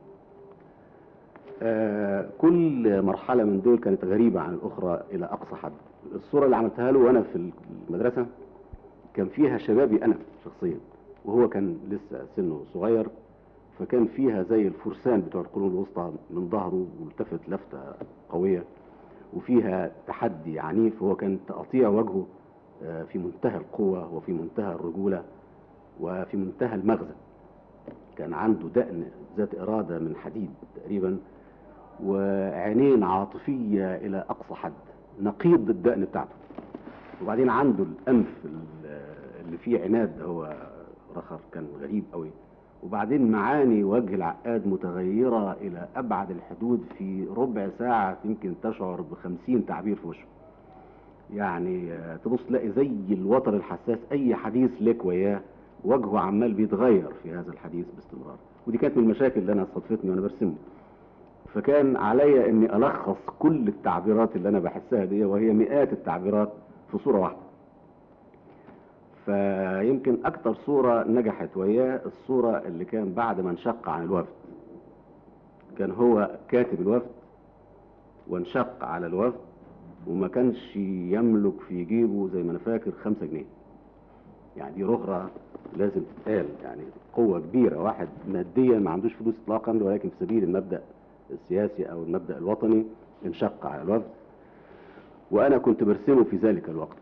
آه، كل مرحلة من دول كانت غريبة عن الأخرى إلى أقصى حد الصورة اللي عملتها له وأنا في المدرسة كان فيها شبابي أنا شخصيا وهو كان لسه سنه صغير فكان فيها زي الفرسان بتوع القرون الوسطى من ظهره ملتفت لفتة قوية وفيها تحدي عنيف وهو كان تقطيع وجهه آه، في منتهى القوة وفي منتهى الرجولة وفي منتهى المغزى كان عنده دقن ذات إرادة من حديد تقريبا وعينين عاطفية إلى أقصى حد نقيض الدقن بتاعته وبعدين عنده الأنف ال- اللي فيه عناد هو رخر كان غريب قوي وبعدين معاني وجه العقاد متغيرة إلى أبعد الحدود في ربع ساعة يمكن تشعر بخمسين تعبير في وشه يعني آه، تبص تلاقي زي الوتر الحساس أي حديث لك وياه وجهه عمال بيتغير في هذا الحديث باستمرار ودي كانت من المشاكل اللي أنا صدفتني وأنا برسمه فكان عليا اني الخص كل التعبيرات اللي انا بحسها دي وهي مئات التعبيرات في صوره واحده فيمكن اكتر صوره نجحت وياه الصوره اللي كان بعد ما انشق عن الوفد كان هو كاتب الوفد وانشق على الوفد وما كانش يملك في جيبه زي ما انا فاكر خمسة جنيه يعني دي رغرة لازم تتقال يعني قوة كبيرة واحد ماديا ما عندوش فلوس اطلاقا ولكن في سبيل المبدأ السياسي او المبدأ الوطني انشق على الوفد وانا كنت برسمه في ذلك الوقت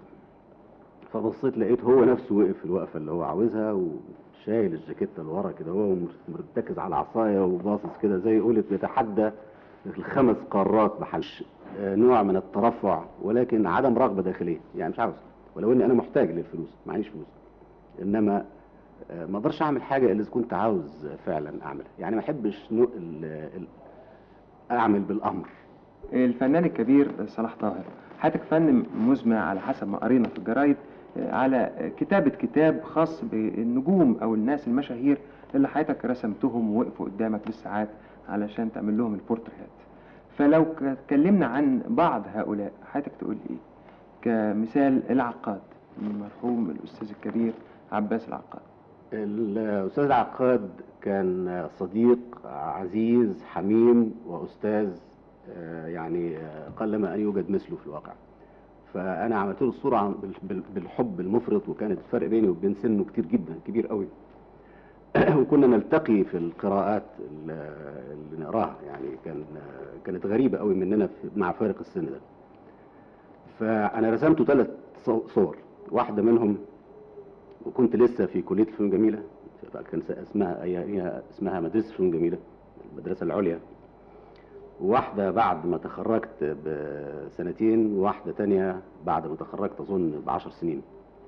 فبصيت لقيت هو نفسه وقف في الوقفة اللي هو عاوزها وشايل الجاكيتة لورا كده هو مرتكز على عصاية وباصص كده زي يقول بيتحدى الخمس قارات بحلش آه، نوع من الترفع ولكن عدم رغبة داخلية يعني مش عاوز ولو اني انا محتاج للفلوس معيش فلوس انما آه، ما اقدرش اعمل حاجة الا اذا كنت عاوز فعلا اعملها يعني ما احبش نوع ال- ال- اعمل بالامر الفنان الكبير صلاح طاهر حياتك فن مزمع على حسب ما قرينا في الجرايد آه، على كتابة كتاب خاص بالنجوم أو الناس المشاهير اللي حياتك رسمتهم ووقفوا قدامك بالساعات علشان تعمل لهم البورتريهات فلو ك- اتكلمنا عن بعض هؤلاء حياتك تقول إيه كمثال العقاد المرحوم الأستاذ الكبير عباس العقاد الأستاذ العقاد كان صديق عزيز حميم وأستاذ آه، يعني آه، قلما أن يوجد مثله في الواقع فأنا عملت له الصورة عن- بال- بال- بالحب المفرط وكانت الفرق بيني وبين سنه كتير جدا كبير قوي وكنا نلتقي في القراءات ال- اللي نقراها يعني كان كانت غريبة قوي مننا في- مع فارق السن ده فأنا رسمته ثلاث صور واحدة منهم وكنت لسه في كلية الفنون الجميلة كان اسمها هي هي اسمها مدرسة الفنون الجميلة المدرسة العليا واحدة بعد ما تخرجت بسنتين وواحدة تانية بعد ما تخرجت أظن بعشر سنين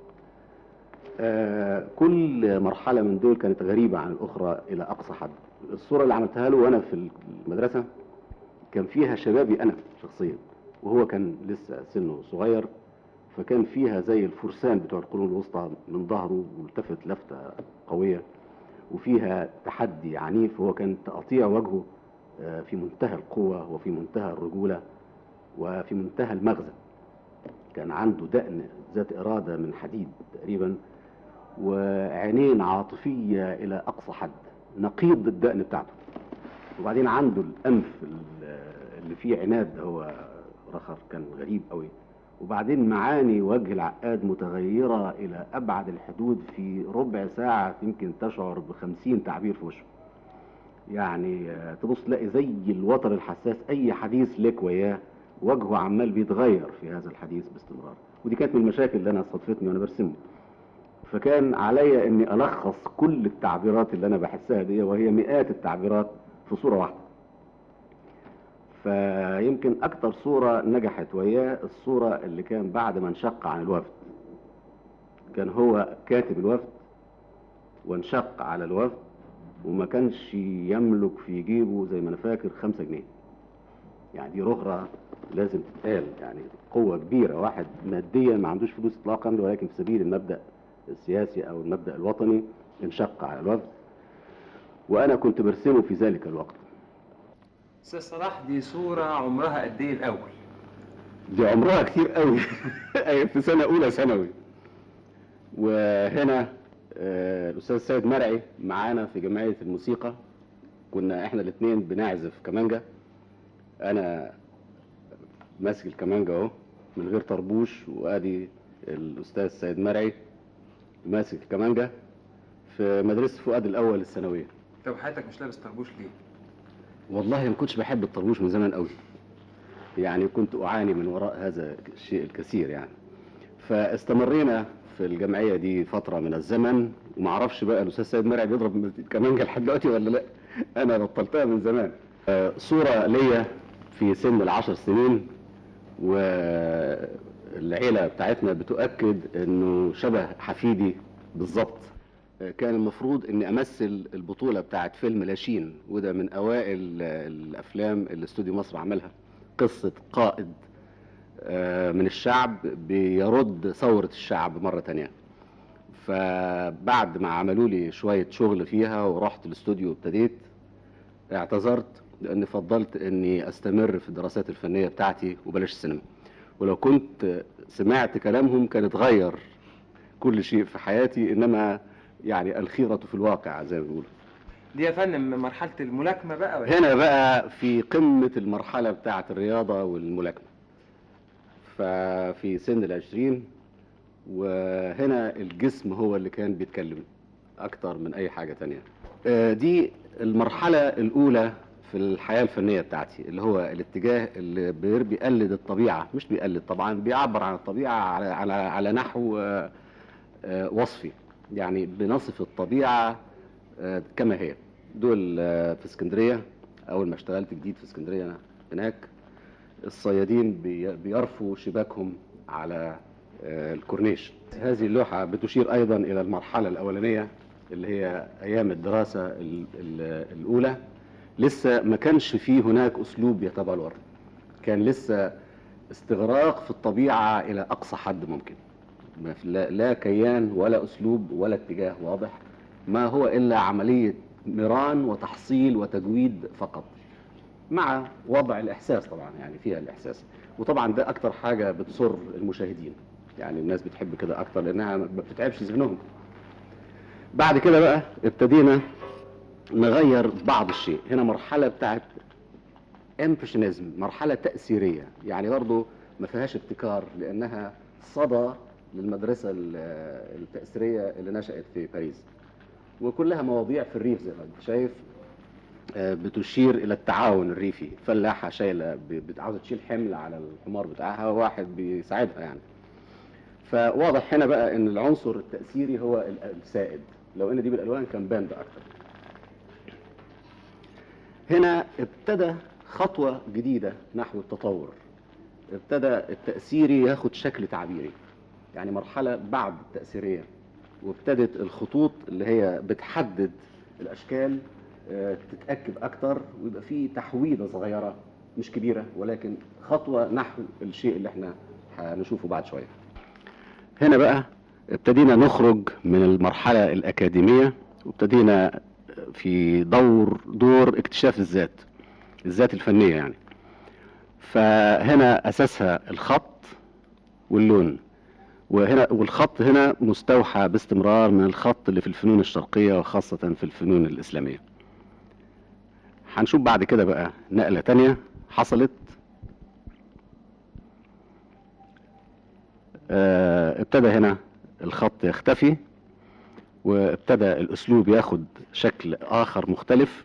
آه، كل مرحلة من دول كانت غريبة عن الأخرى إلى أقصى حد الصورة اللي عملتها له وأنا في المدرسة كان فيها شبابي أنا شخصيا وهو كان لسه سنه صغير فكان فيها زي الفرسان بتوع القرون الوسطى من ظهره ملتفت لفتة قوية وفيها تحدي عنيف وهو كان تقطيع وجهه آه، في منتهى القوة وفي منتهى الرجولة وفي منتهى المغزى كان عنده دقن ذات إرادة من حديد تقريبا وعينين عاطفية إلى أقصى حد نقيض الدقن بتاعته وبعدين عنده الأنف ال- اللي فيه عناد هو رخر كان غريب قوي وبعدين معاني وجه العقاد متغيرة إلى أبعد الحدود في ربع ساعة يمكن تشعر بخمسين تعبير في وشه يعني آه، تبص تلاقي زي الوتر الحساس أي حديث لك وياه وجهه عمال بيتغير في هذا الحديث باستمرار ودي كانت من المشاكل اللي أنا صدفتني وأنا برسمه فكان عليا اني الخص كل التعبيرات اللي انا بحسها دي وهي مئات التعبيرات في صوره واحده فيمكن اكتر صورة نجحت وياه الصورة اللي كان بعد ما انشق عن الوفد كان هو كاتب الوفد وانشق على الوفد وما كانش يملك في جيبه زي ما انا فاكر خمسة جنيه يعني دي رغرة لازم تتقال يعني قوة كبيرة واحد ماديا ما عندوش فلوس اطلاقا ولكن في سبيل المبدأ السياسي او المبدأ الوطني انشق على الوفد وانا كنت برسمه في ذلك الوقت استاذ صلاح دي صورة عمرها قد ايه الاول دي عمرها كتير قوي في سنة أولى ثانوي وهنا آه، الأستاذ سيد مرعي معانا في جمعية الموسيقى كنا احنا الاثنين بنعزف كمانجا أنا ماسك الكمانجا أهو من غير طربوش وأدي الأستاذ سيد مرعي ماسك الكمانجا في مدرسة فؤاد الأول الثانوية طب حياتك مش لابس طربوش ليه والله ما كنتش بحب الطربوش من زمان قوي يعني كنت أعاني من وراء هذا الشيء الكثير يعني فاستمرينا في الجمعية دي فترة من الزمن وما اعرفش بقى الأستاذ سيد مرعي بيضرب كمانجا لحد دلوقتي ولا لا أنا بطلتها من زمان آه، صورة ليا في سن العشر سنين والعيلة بتاعتنا بتؤكد إنه شبه حفيدي بالظبط آه، كان المفروض اني امثل البطولة بتاعت فيلم لاشين وده من اوائل آه، الافلام اللي استوديو مصر عملها قصة قائد آه، من الشعب بيرد ثورة الشعب مرة تانية فبعد ما عملوا لي شوية شغل فيها ورحت الاستوديو وابتديت اعتذرت لاني فضلت اني استمر في الدراسات الفنية بتاعتي وبلاش السينما ولو كنت سمعت كلامهم كان اتغير كل شيء في حياتي انما يعني الخيرة في الواقع زي ما بيقولوا دي يا فندم مرحلة الملاكمة بقى ولا هنا بقى في قمة المرحلة بتاعة الرياضة والملاكمة ففي سن العشرين وهنا الجسم هو اللي كان بيتكلم أكتر من أي حاجة تانية آه، دي المرحلة الأولى في الحياة الفنية بتاعتي اللي هو الاتجاه اللي بير- بيقلد الطبيعة مش بيقلد طبعا بيعبر عن الطبيعة على على على نحو آه، آه، وصفي يعني بنصف الطبيعة آه، كما هي دول آه، في اسكندرية أول ما اشتغلت جديد في اسكندرية هناك الصيادين بي- بيرفوا شباكهم على آه، الكورنيش هذه اللوحة بتشير أيضا إلى المرحلة الأولانية اللي هي أيام الدراسة ال- ال- الأولى لسه ما كانش فيه هناك أسلوب يتبلور كان لسه استغراق في الطبيعة إلى أقصى حد ممكن ما في- لا, لا كيان ولا أسلوب ولا اتجاه واضح ما هو إلا عملية مران وتحصيل وتجويد فقط مع وضع الإحساس طبعا يعني فيها الإحساس وطبعا ده أكتر حاجة بتسر المشاهدين يعني الناس بتحب كده أكتر لأنها ما بتتعبش ذهنهم بعد كده بقى ابتدينا نغير بعض الشيء هنا مرحلة بتاعت امبريشنزم مرحلة تأثيرية يعني برضه ما فيهاش ابتكار لأنها صدى للمدرسة ال- التأثيرية اللي نشأت في باريس وكلها مواضيع في الريف زي ما انت شايف آه، بتشير إلى التعاون الريفي فلاحة شايلة ب- بت- عاوزة تشيل حمل على الحمار بتاعها وواحد بيساعدها يعني فواضح هنا بقى ان العنصر التأثيري هو ال- السائد لو ان دي بالالوان كان بان ده اكتر هنا ابتدى خطوة جديدة نحو التطور ابتدى التأثيري ياخد شكل تعبيري يعني مرحلة بعد التأثيرية وابتدت الخطوط اللي هي بتحدد الأشكال آه، تتأكد أكتر ويبقى في تحويضة صغيرة مش كبيرة ولكن خطوة نحو الشيء اللي احنا هنشوفه بعد شوية هنا بقى ابتدينا نخرج من المرحلة الأكاديمية وابتدينا في دور دور اكتشاف الذات الذات الفنية يعني فهنا أساسها الخط واللون وهنا والخط هنا مستوحى باستمرار من الخط اللي في الفنون الشرقية وخاصة في الفنون الإسلامية هنشوف بعد كده بقى نقلة تانية حصلت آه، ابتدى هنا الخط يختفي وابتدى الاسلوب ياخد شكل اخر مختلف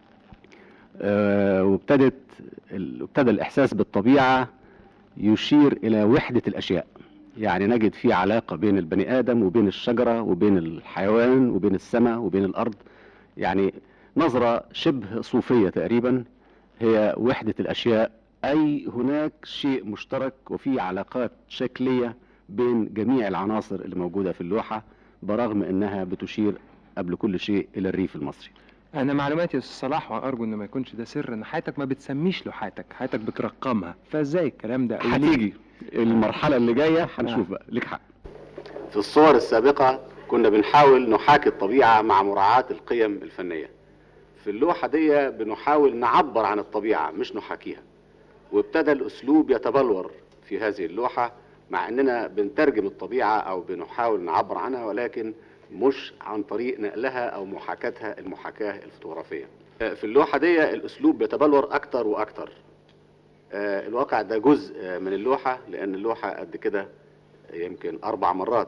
آه، وابتدت ال- ابتدى الاحساس بالطبيعه يشير الى وحده الاشياء يعني نجد في علاقه بين البني ادم وبين الشجره وبين الحيوان وبين السماء وبين الارض يعني نظره شبه صوفيه تقريبا هي وحدة الأشياء أي هناك شيء مشترك وفي علاقات شكلية بين جميع العناصر اللي موجودة في اللوحة برغم أنها بتشير قبل كل شيء إلى الريف المصري انا معلوماتي يا استاذ صلاح وارجو ان ما يكونش ده سر ان حياتك ما بتسميش لوحاتك حياتك بترقمها فازاي الكلام ده أو ليه؟ هتيجي المرحلة اللي جاية آه. هنشوف بقى ليك حق في الصور السابقة كنا بنحاول نحاكي الطبيعة مع مراعاة القيم الفنية في اللوحة دي بنحاول نعبر عن الطبيعة مش نحاكيها وابتدى الأسلوب يتبلور في هذه اللوحة مع أننا بنترجم الطبيعة أو بنحاول نعبر عنها ولكن مش عن طريق نقلها أو محاكاتها المحاكاة الفوتوغرافية آه، في اللوحة دي الأسلوب بيتبلور أكتر وأكتر آه، الواقع ده جزء آه، من اللوحة لأن اللوحة قد كده يمكن أربع مرات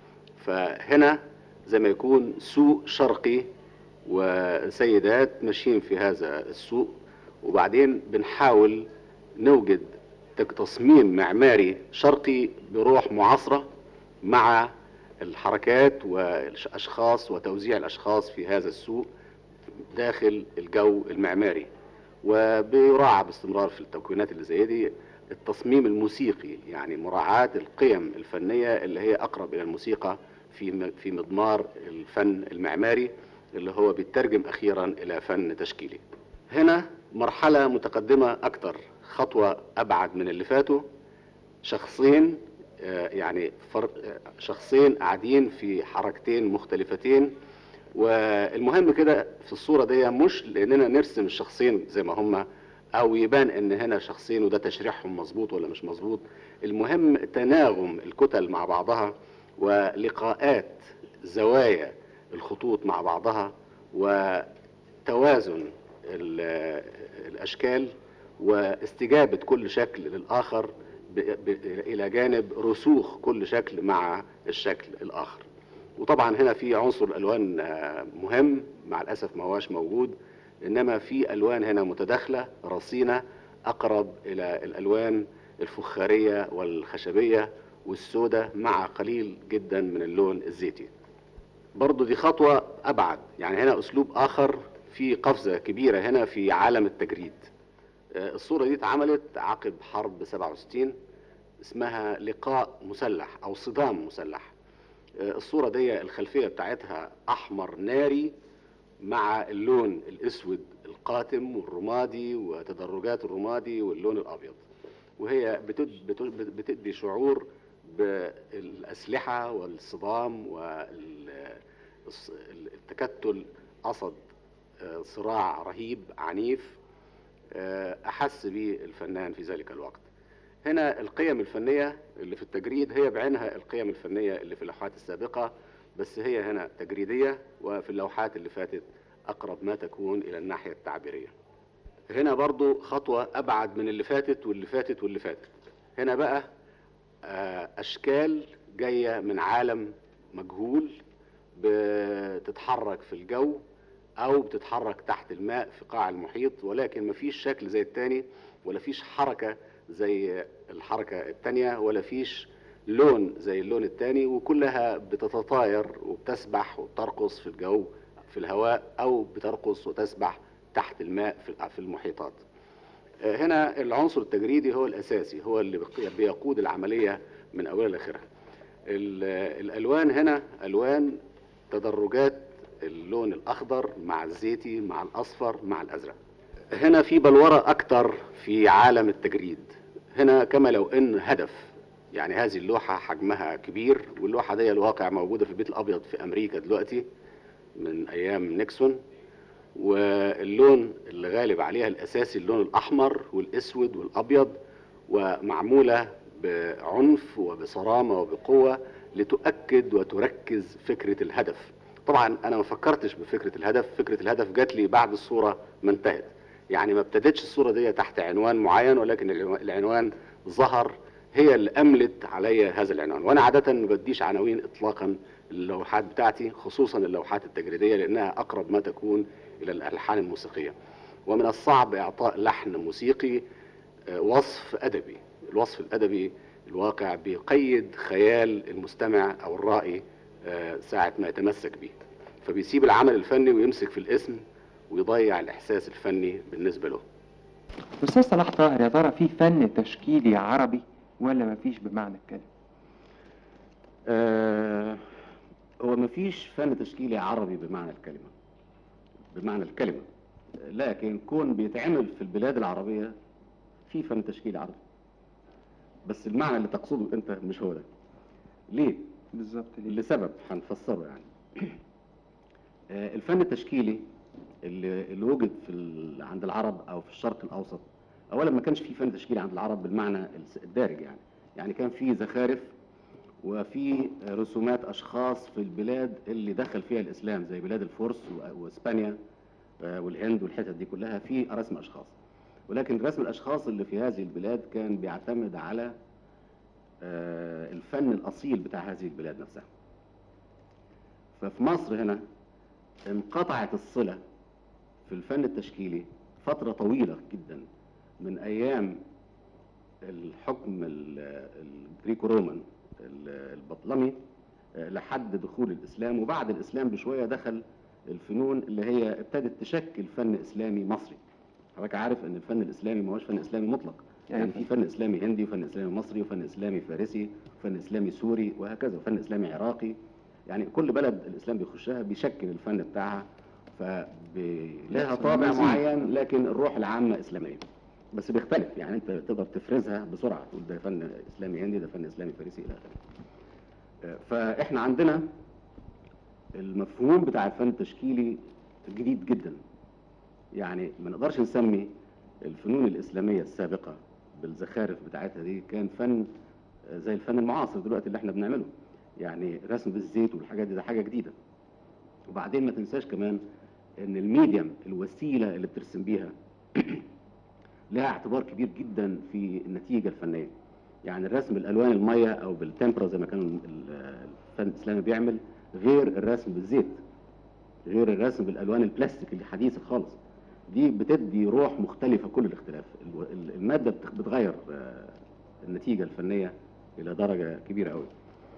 فهنا زي ما يكون سوق شرقي وسيدات ماشيين في هذا السوق وبعدين بنحاول نوجد تك- تصميم معماري شرقي بروح معاصرة مع الحركات والأشخاص وتوزيع الأشخاص في هذا السوق داخل الجو المعماري وبيراعى باستمرار في التكوينات اللي زي دي التصميم الموسيقي يعني مراعاة القيم الفنية اللي هي أقرب إلى الموسيقى في م- في مضمار الفن المعماري اللي هو بيترجم أخيرا إلى فن تشكيلي هنا مرحلة متقدمة أكتر خطوة أبعد من اللي فاتوا شخصين آه، يعني فر... آه، شخصين قاعدين في حركتين مختلفتين والمهم كده في الصورة دي مش لأننا نرسم الشخصين زي ما هم أو يبان إن هنا شخصين وده تشريحهم مظبوط ولا مش مظبوط المهم تناغم الكتل مع بعضها ولقاءات زوايا الخطوط مع بعضها وتوازن ال- الأشكال واستجابة كل شكل للآخر ب- ب- إلى جانب رسوخ كل شكل مع الشكل الآخر وطبعا هنا في عنصر الألوان آه، مهم مع الأسف ما هواش موجود إنما في ألوان هنا متداخلة رصينة أقرب إلى الألوان الفخارية والخشبية والسوداء مع قليل جدا من اللون الزيتي برضو دي خطوة أبعد يعني هنا أسلوب آخر في قفزة كبيرة هنا في عالم التجريد آه، الصورة دي اتعملت عقب حرب 67 اسمها لقاء مسلح أو صدام مسلح آه، الصورة دي الخلفية بتاعتها أحمر ناري مع اللون الأسود القاتم والرمادي وتدرجات الرمادي واللون الأبيض وهي بتد- بت- بتدي شعور بالأسلحة والصدام والتكتل قصد آه، صراع رهيب عنيف آه، أحس به الفنان في ذلك الوقت هنا القيم الفنية اللي في التجريد هي بعينها القيم الفنية اللي في اللوحات السابقة بس هي هنا تجريدية وفي اللوحات اللي فاتت أقرب ما تكون إلى الناحية التعبيرية هنا برضو خطوة أبعد من اللي فاتت واللي فاتت واللي فاتت هنا بقى آه، أشكال جاية من عالم مجهول بتتحرك في الجو أو بتتحرك تحت الماء في قاع المحيط ولكن مفيش شكل زي التاني ولا فيش حركة زي الحركة التانية ولا فيش لون زي اللون التاني وكلها بتتطاير وبتسبح وبترقص في الجو في الهواء أو بترقص وتسبح تحت الماء في في المحيطات آه، هنا العنصر التجريدي هو الأساسي هو اللي بق- بيقود العملية من أولها لآخرها ال- الألوان هنا ألوان تدرجات اللون الأخضر مع الزيتي مع الأصفر مع الأزرق هنا في بلورة أكتر في عالم التجريد هنا كما لو إن هدف يعني هذه اللوحة حجمها كبير واللوحة دي الواقع موجودة في البيت الأبيض في أمريكا دلوقتي من أيام نيكسون واللون اللي غالب عليها الأساسي اللون الأحمر والأسود والأبيض ومعمولة بعنف وبصرامة وبقوة لتؤكد وتركز فكرة الهدف طبعا أنا ما فكرتش بفكرة الهدف فكرة الهدف جات لي بعد الصورة ما انتهت يعني ما ابتدتش الصورة دي تحت عنوان معين ولكن العنوان- العنوان ظهر هي اللي أملت عليا هذا العنوان وأنا عادة ما بديش عناوين إطلاقا اللوحات بتاعتي خصوصا اللوحات التجريدية لأنها أقرب ما تكون إلى الألحان الموسيقية ومن الصعب إعطاء لحن موسيقي آه، وصف أدبي الوصف الأدبي الواقع بيقيد خيال المستمع أو الرائي آه، ساعة ما يتمسك به فبيسيب العمل الفني ويمسك في الاسم ويضيع الإحساس الفني بالنسبة له أستاذ صلاح طاهر يا ترى في فن تشكيلي عربي ولا مفيش بمعنى الكلمة؟ آه هو مفيش فن تشكيلي عربي بمعنى الكلمة بمعنى الكلمة لكن كون بيتعمل في البلاد العربية في فن تشكيلي عربي بس المعنى اللي تقصده انت مش هو ده ليه؟ بالظبط ليه؟ لسبب هنفسره يعني آه، الفن التشكيلي اللي, اللي وجد في ال- عند العرب او في الشرق الاوسط اولا ما كانش في فن تشكيلي عند العرب بالمعنى الس- الدارج يعني يعني كان في زخارف وفي رسومات اشخاص في البلاد اللي دخل فيها الاسلام زي بلاد الفرس و- واسبانيا آه، والهند والحتت دي كلها في رسم اشخاص ولكن رسم الاشخاص اللي في هذه البلاد كان بيعتمد على آه، الفن الاصيل بتاع هذه البلاد نفسها ففي مصر هنا انقطعت الصلة في الفن التشكيلي فترة طويلة جدا من أيام الحكم ال- الجريكو رومان ال- البطلمي آه، لحد دخول الإسلام وبعد الإسلام بشوية دخل الفنون اللي هي ابتدت تشكل فن إسلامي مصري حضرتك عارف ان الفن الاسلامي ما هوش فن اسلامي مطلق يعني أيوة. في فن اسلامي هندي وفن اسلامي مصري وفن اسلامي فارسي وفن اسلامي سوري وهكذا وفن اسلامي عراقي يعني كل بلد الاسلام بيخشها بيشكل الفن بتاعها فلها بس طابع مزيج. معين لكن الروح العامه اسلاميه بس بيختلف يعني انت تقدر تفرزها بسرعه تقول ده فن اسلامي هندي ده فن اسلامي فارسي الى اخره آه، فاحنا عندنا المفهوم بتاع الفن التشكيلي جديد جدا يعني ما نقدرش نسمي الفنون الإسلامية السابقة بالزخارف بتاعتها دي كان فن آه، زي الفن المعاصر دلوقتي اللي احنا بنعمله يعني رسم بالزيت والحاجات دي ده حاجة جديدة وبعدين ما تنساش كمان ان الميديم الوسيلة اللي بترسم بيها لها اعتبار كبير جدا في النتيجة الفنية يعني الرسم بالالوان المية او بالتمبرا زي ما كان ال- الفن الاسلامي بيعمل غير الرسم بالزيت غير الرسم بالالوان البلاستيك الحديثه خالص دي بتدي روح مختلفه كل الاختلاف الو- ال- الماده بتخ- بتغير آه، النتيجه الفنيه الى درجه كبيره قوي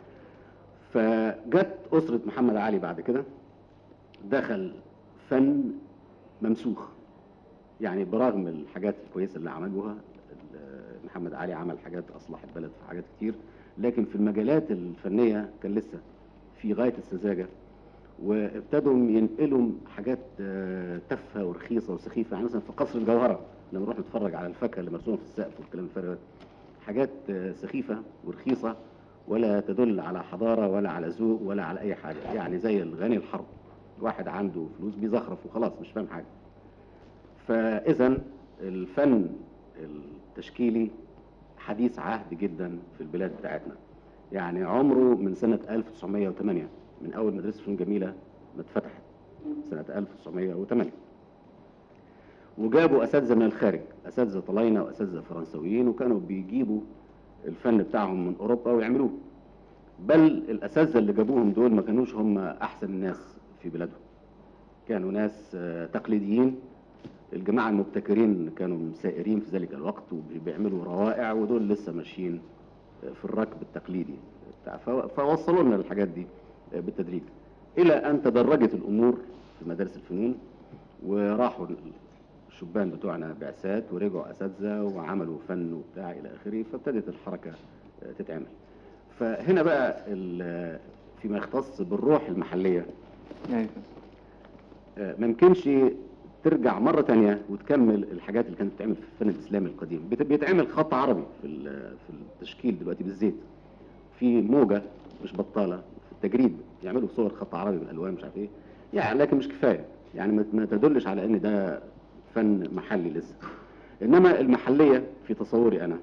فجت اسره محمد علي بعد كده دخل فن ممسوخ يعني برغم الحاجات الكويسه اللي عملوها ال- محمد علي عمل حاجات اصلح البلد في حاجات كتير لكن في المجالات الفنيه كان لسه في غايه السذاجه وابتدوا ينقلوا حاجات آه، تافهه ورخيصه وسخيفه يعني مثلا في قصر الجوهره لما نروح نتفرج على الفاكهه اللي مرسومه في السقف والكلام الفارغ ده حاجات آه، سخيفه ورخيصه ولا تدل على حضاره ولا على ذوق ولا على اي حاجه يعني زي الغني الحرب واحد عنده فلوس بيزخرف وخلاص مش فاهم حاجه فاذا الفن التشكيلي حديث عهد جدا في البلاد بتاعتنا يعني عمره من سنة 1908 من أول مدرسة فنون جميلة ما اتفتحت سنة 1908 وجابوا أساتذة من الخارج أساتذة طلاينة وأساتذة فرنسويين وكانوا بيجيبوا الفن بتاعهم من أوروبا ويعملوه بل الأساتذة اللي جابوهم دول ما كانوش هم أحسن الناس في بلادهم كانوا ناس آه، تقليديين الجماعة المبتكرين كانوا سائرين في ذلك الوقت وبيعملوا روائع ودول لسه ماشيين في الركب التقليدي بتاع فو- فوصلوا لنا الحاجات دي بالتدريج الى ان تدرجت الامور في مدارس الفنون وراحوا الشبان بتوعنا بعثات ورجعوا اساتذه وعملوا فن وبتاع الى اخره فابتدت الحركه تتعمل فهنا بقى ال- فيما يختص بالروح المحليه ايوه آه، ما يمكنش ترجع مرة تانية وتكمل الحاجات اللي كانت بتتعمل في الفن الإسلامي القديم بت- بيتعمل خط عربي في ال- في التشكيل دلوقتي بالزيت في موجة مش بطالة في التجريد يعملوا صور خط عربي بالألوان مش عارف إيه يعني لكن مش كفاية يعني ما- ما تدلش على إن ده فن محلي لسه إنما المحلية في تصوري أنا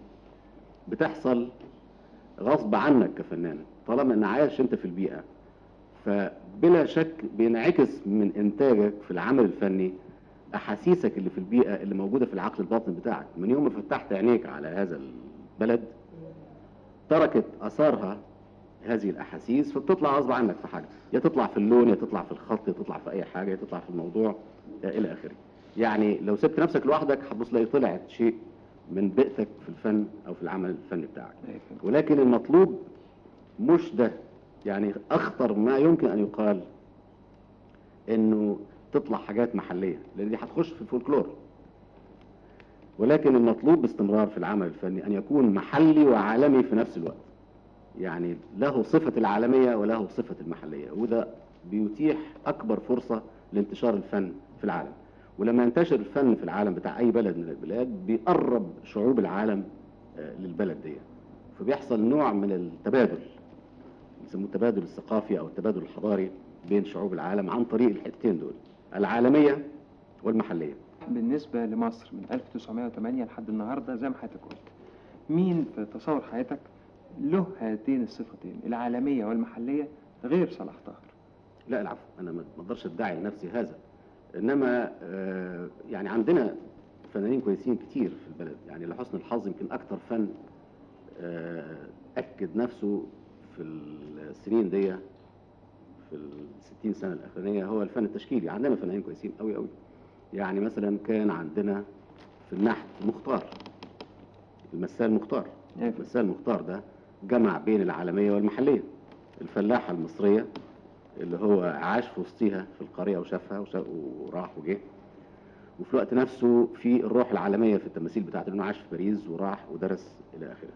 بتحصل غصب عنك كفنان طالما ان عايش انت في البيئه فبلا شك بينعكس من انتاجك في العمل الفني احاسيسك اللي في البيئه اللي موجوده في العقل الباطن بتاعك من يوم ما فتحت عينيك على هذا البلد تركت اثارها هذه الاحاسيس فبتطلع غصب عنك في حاجه يا تطلع في اللون يا تطلع في الخط يا تطلع في اي حاجه يا تطلع في الموضوع آه، الى اخره يعني لو سبت نفسك لوحدك هتبص تلاقي طلعت شيء من بيئتك في الفن او في العمل الفني بتاعك أيوة. ولكن المطلوب مش ده يعني اخطر ما يمكن ان يقال انه تطلع حاجات محليه لان دي هتخش في الفولكلور ولكن المطلوب باستمرار في العمل الفني ان يكون محلي وعالمي في نفس الوقت يعني له صفة العالمية وله صفة المحلية وده بيتيح أكبر فرصة لانتشار الفن في العالم ولما ينتشر الفن في العالم بتاع أي بلد من البلاد بيقرب شعوب العالم آه، للبلد دي فبيحصل نوع من التبادل يسموه التبادل الثقافي أو التبادل الحضاري بين شعوب العالم عن طريق الحتتين دول العالمية والمحلية بالنسبة لمصر من 1908 لحد النهاردة زي ما حضرتك قلت مين في تصور حياتك له هاتين الصفتين العالمية والمحلية غير صلاح طاهر لا العفو انا ما ما اقدرش ادعي لنفسي هذا انما آه، يعني عندنا فنانين كويسين كتير في البلد يعني لحسن الحظ يمكن اكتر فن آه، اكد نفسه في السنين دي في الستين سنه الاخرانيه هو الفن التشكيلي عندنا فنانين كويسين قوي قوي يعني مثلا كان عندنا في النحت مختار المثال مختار أيوة. المثال مختار ده جمع بين العالميه والمحليه الفلاحه المصريه اللي هو عاش في وسطيها في القرية وشافها وشا- وراح وجه وفي الوقت نفسه في الروح العالمية في التماثيل بتاعته لأنه عاش في باريس وراح ودرس إلى آخره.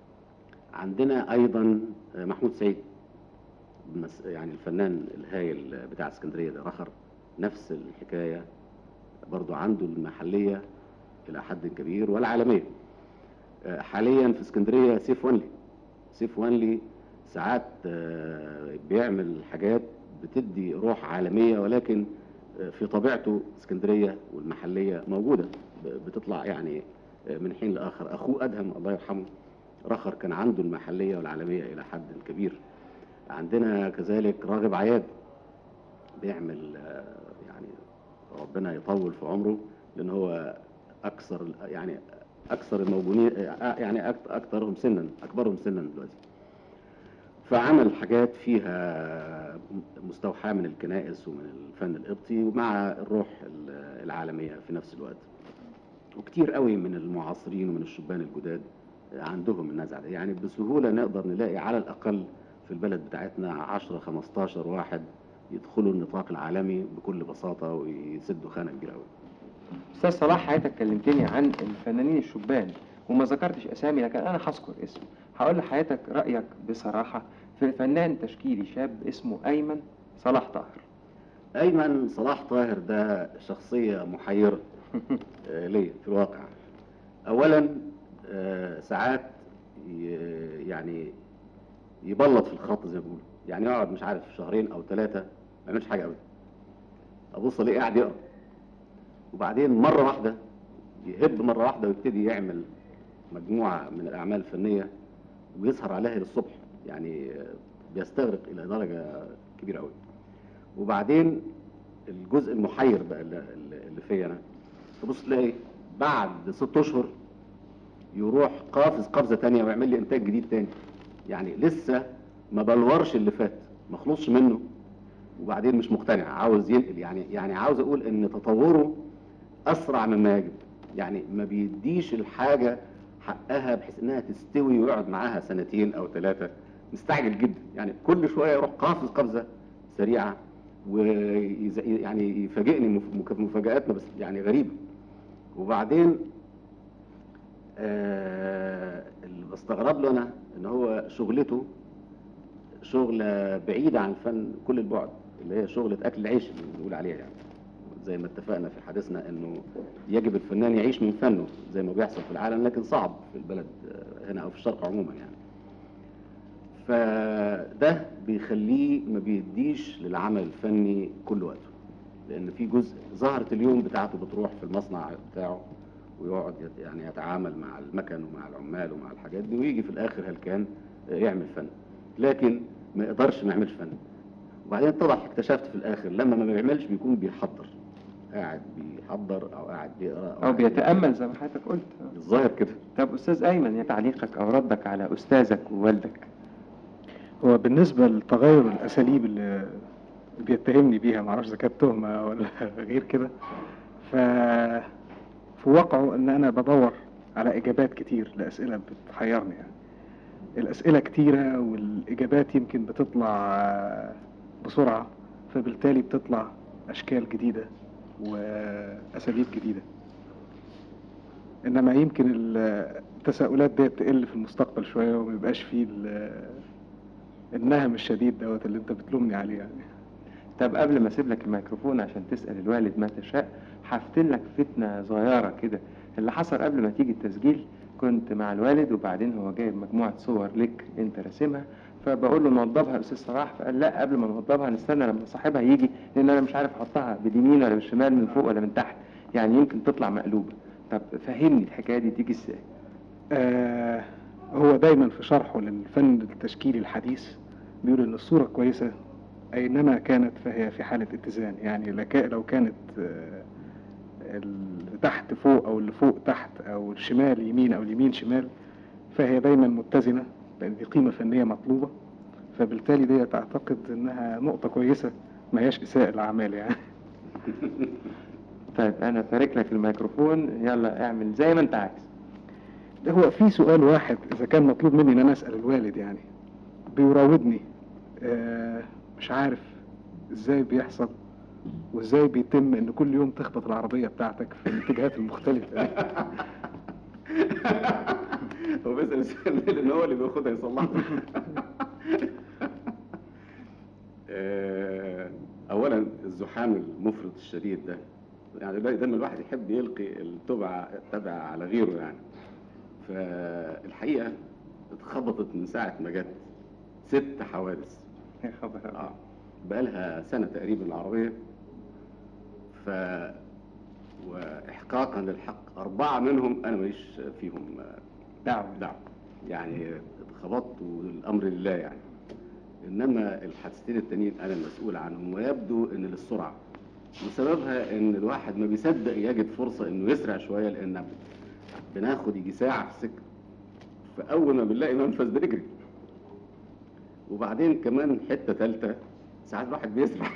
عندنا أيضا محمود سعيد المس- يعني الفنان الهايل بتاع اسكندرية ده رخر نفس الحكاية برضو عنده المحلية إلى حد كبير والعالمية. آه، حاليا في اسكندرية سيف ونلي سيف ونلي ساعات آه، بيعمل حاجات بتدي روح عالمية ولكن آه، في طبيعته اسكندرية والمحلية موجودة ب- بتطلع يعني آه، من حين لآخر أخوه أدهم الله يرحمه رخر كان عنده المحلية والعالمية إلى حد كبير عندنا كذلك راغب عياد بيعمل آه، يعني ربنا يطول في عمره لأن هو أكثر ال- يعني أكثر الموجودين آه، يعني أكت- أكثرهم سنا أكبرهم سنا دلوقتي فعمل حاجات فيها مستوحاة من الكنائس ومن الفن القبطي ومع الروح ال- العالمية في نفس الوقت وكتير قوي من المعاصرين ومن الشبان الجداد عندهم النزعة دي يعني بسهولة نقدر نلاقي على الأقل في البلد بتاعتنا 10 15 واحد يدخلوا النطاق العالمي بكل بساطة ويسدوا خانة كبيرة قوي أستاذ صلاح حضرتك كلمتني عن الفنانين الشبان وما ذكرتش أسامي لكن أنا هذكر اسم هقول لحضرتك رأيك بصراحة في فنان تشكيلي شاب اسمه أيمن صلاح طاهر أيمن صلاح طاهر ده شخصية محيرة آه، ليه في الواقع أولا آه، ساعات ي- يعني يبلط في الخط زي ما بيقولوا يعني يقعد مش عارف شهرين أو ثلاثة ما يعملش حاجة أبدا أبص ألاقيه قاعد يقرأ وبعدين مرة واحدة يهب مرة واحدة ويبتدي يعمل مجموعة من الأعمال الفنية ويسهر عليها للصبح يعني آه، بيستغرق إلى درجة كبيرة أوي وبعدين الجزء المحير بقى اللي, اللي فيا انا تبص تلاقي بعد ست اشهر يروح قافز قفزه تانية ويعمل لي انتاج جديد تاني يعني لسه ما بلورش اللي فات ما خلصش منه وبعدين مش مقتنع عاوز ينقل يعني يعني عاوز اقول ان تطوره اسرع مما يجب يعني ما بيديش الحاجه حقها بحيث انها تستوي ويقعد معاها سنتين او ثلاثه مستعجل جدا يعني كل شويه يروح قافز قفزه سريعه ويز... يعني يفاجئني مف- مك- مفاجآت بس يعني غريبه وبعدين آه اللي بستغرب له انا ان هو شغلته شغله بعيده عن الفن كل البعد اللي هي شغله اكل العيش اللي بنقول عليها يعني زي ما اتفقنا في حديثنا انه يجب الفنان يعيش من فنه زي ما بيحصل في العالم لكن صعب في البلد آه، هنا او في الشرق عموما يعني فده بيخليه ما بيديش للعمل الفني كل وقته لان في جزء زهرة اليوم بتاعته بتروح في المصنع بتاعه ويقعد يت- يعني يتعامل مع المكن ومع العمال ومع الحاجات دي ويجي في الاخر هلكان آه، يعمل فن لكن ما يقدرش ما يعملش فن وبعدين اتضح اكتشفت في الاخر لما ما بيعملش بيكون بيحضر قاعد بيحضر او قاعد بيقرا أو قاعد بيتأمل زي ما حضرتك قلت الظاهر كده طب أستاذ أيمن يا تعليقك أو ردك على أستاذك ووالدك هو بالنسبة لتغير الأساليب اللي بيتهمني بيها معرفش إذا كانت تهمة ولا غير كده ف في واقعه إن أنا بدور على إجابات كتير لأسئلة بتحيرني يعني الأسئلة كتيرة والإجابات يمكن بتطلع بسرعة فبالتالي بتطلع أشكال جديدة وأساليب جديدة انما يمكن ال- التساؤلات دي تقل في المستقبل شويه وما يبقاش فيه ال- النهم الشديد دوت اللي انت بتلومني عليه يعني طب قبل ما اسيب لك الميكروفون عشان تسال الوالد ما تشاء هفتن لك فتنه صغيره كده اللي حصل قبل ما تيجي التسجيل كنت مع الوالد وبعدين هو جايب مجموعه صور لك انت راسمها فبقول له نوضبها يا استاذ صلاح فقال لا قبل ما نوضبها نستنى لما صاحبها يجي لان انا مش عارف احطها باليمين ولا بالشمال من فوق ولا من تحت يعني يمكن تطلع مقلوبه طب فهمني الحكايه دي تيجي ازاي آه هو دايما في شرحه للفن التشكيلي الحديث بيقول ان الصوره كويسه اينما كانت فهي في حاله اتزان يعني لك- لو كانت آه، اللي تحت فوق او اللي فوق تحت او الشمال يمين او اليمين شمال فهي دايما متزنه لان دي قيمه فنيه مطلوبه فبالتالي دي تعتقد انها نقطه كويسه ما هياش اساءه الاعمال يعني طيب انا فارك لك الميكروفون يلا اعمل زي ما انت عايز ده هو في سؤال واحد اذا كان مطلوب مني ان انا اسال الوالد يعني بيراودني آه مش عارف ازاي بيحصل وازاي بيتم ان كل يوم تخبط العربيه بتاعتك في الاتجاهات المختلفه دي. هو بيسأل السؤال ده لأن هو اللي بياخدها يصلحها آه، أولا الزحام المفرط الشديد ده يعني دا- دايما الواحد يحب يلقي التبع تبع على غيره يعني فالحقيقة اتخبطت من ساعة ما جت ست حوادث يا خبر اه بقالها سنة تقريبا العربية ف وإحقاقا للحق أربعة منهم أنا ماليش فيهم آه، دعوه دعوة يعني اتخبطت والأمر لله يعني إنما الحادثتين التانيين أنا المسؤول عنهم ويبدو إن للسرعة وسببها إن الواحد ما بيصدق يجد فرصة إنه يسرع شوية لأن بناخد يجي ساعة في السكة فأول ما بنلاقي منفذ بنجري وبعدين كمان حتة تالتة ساعات الواحد بيسرع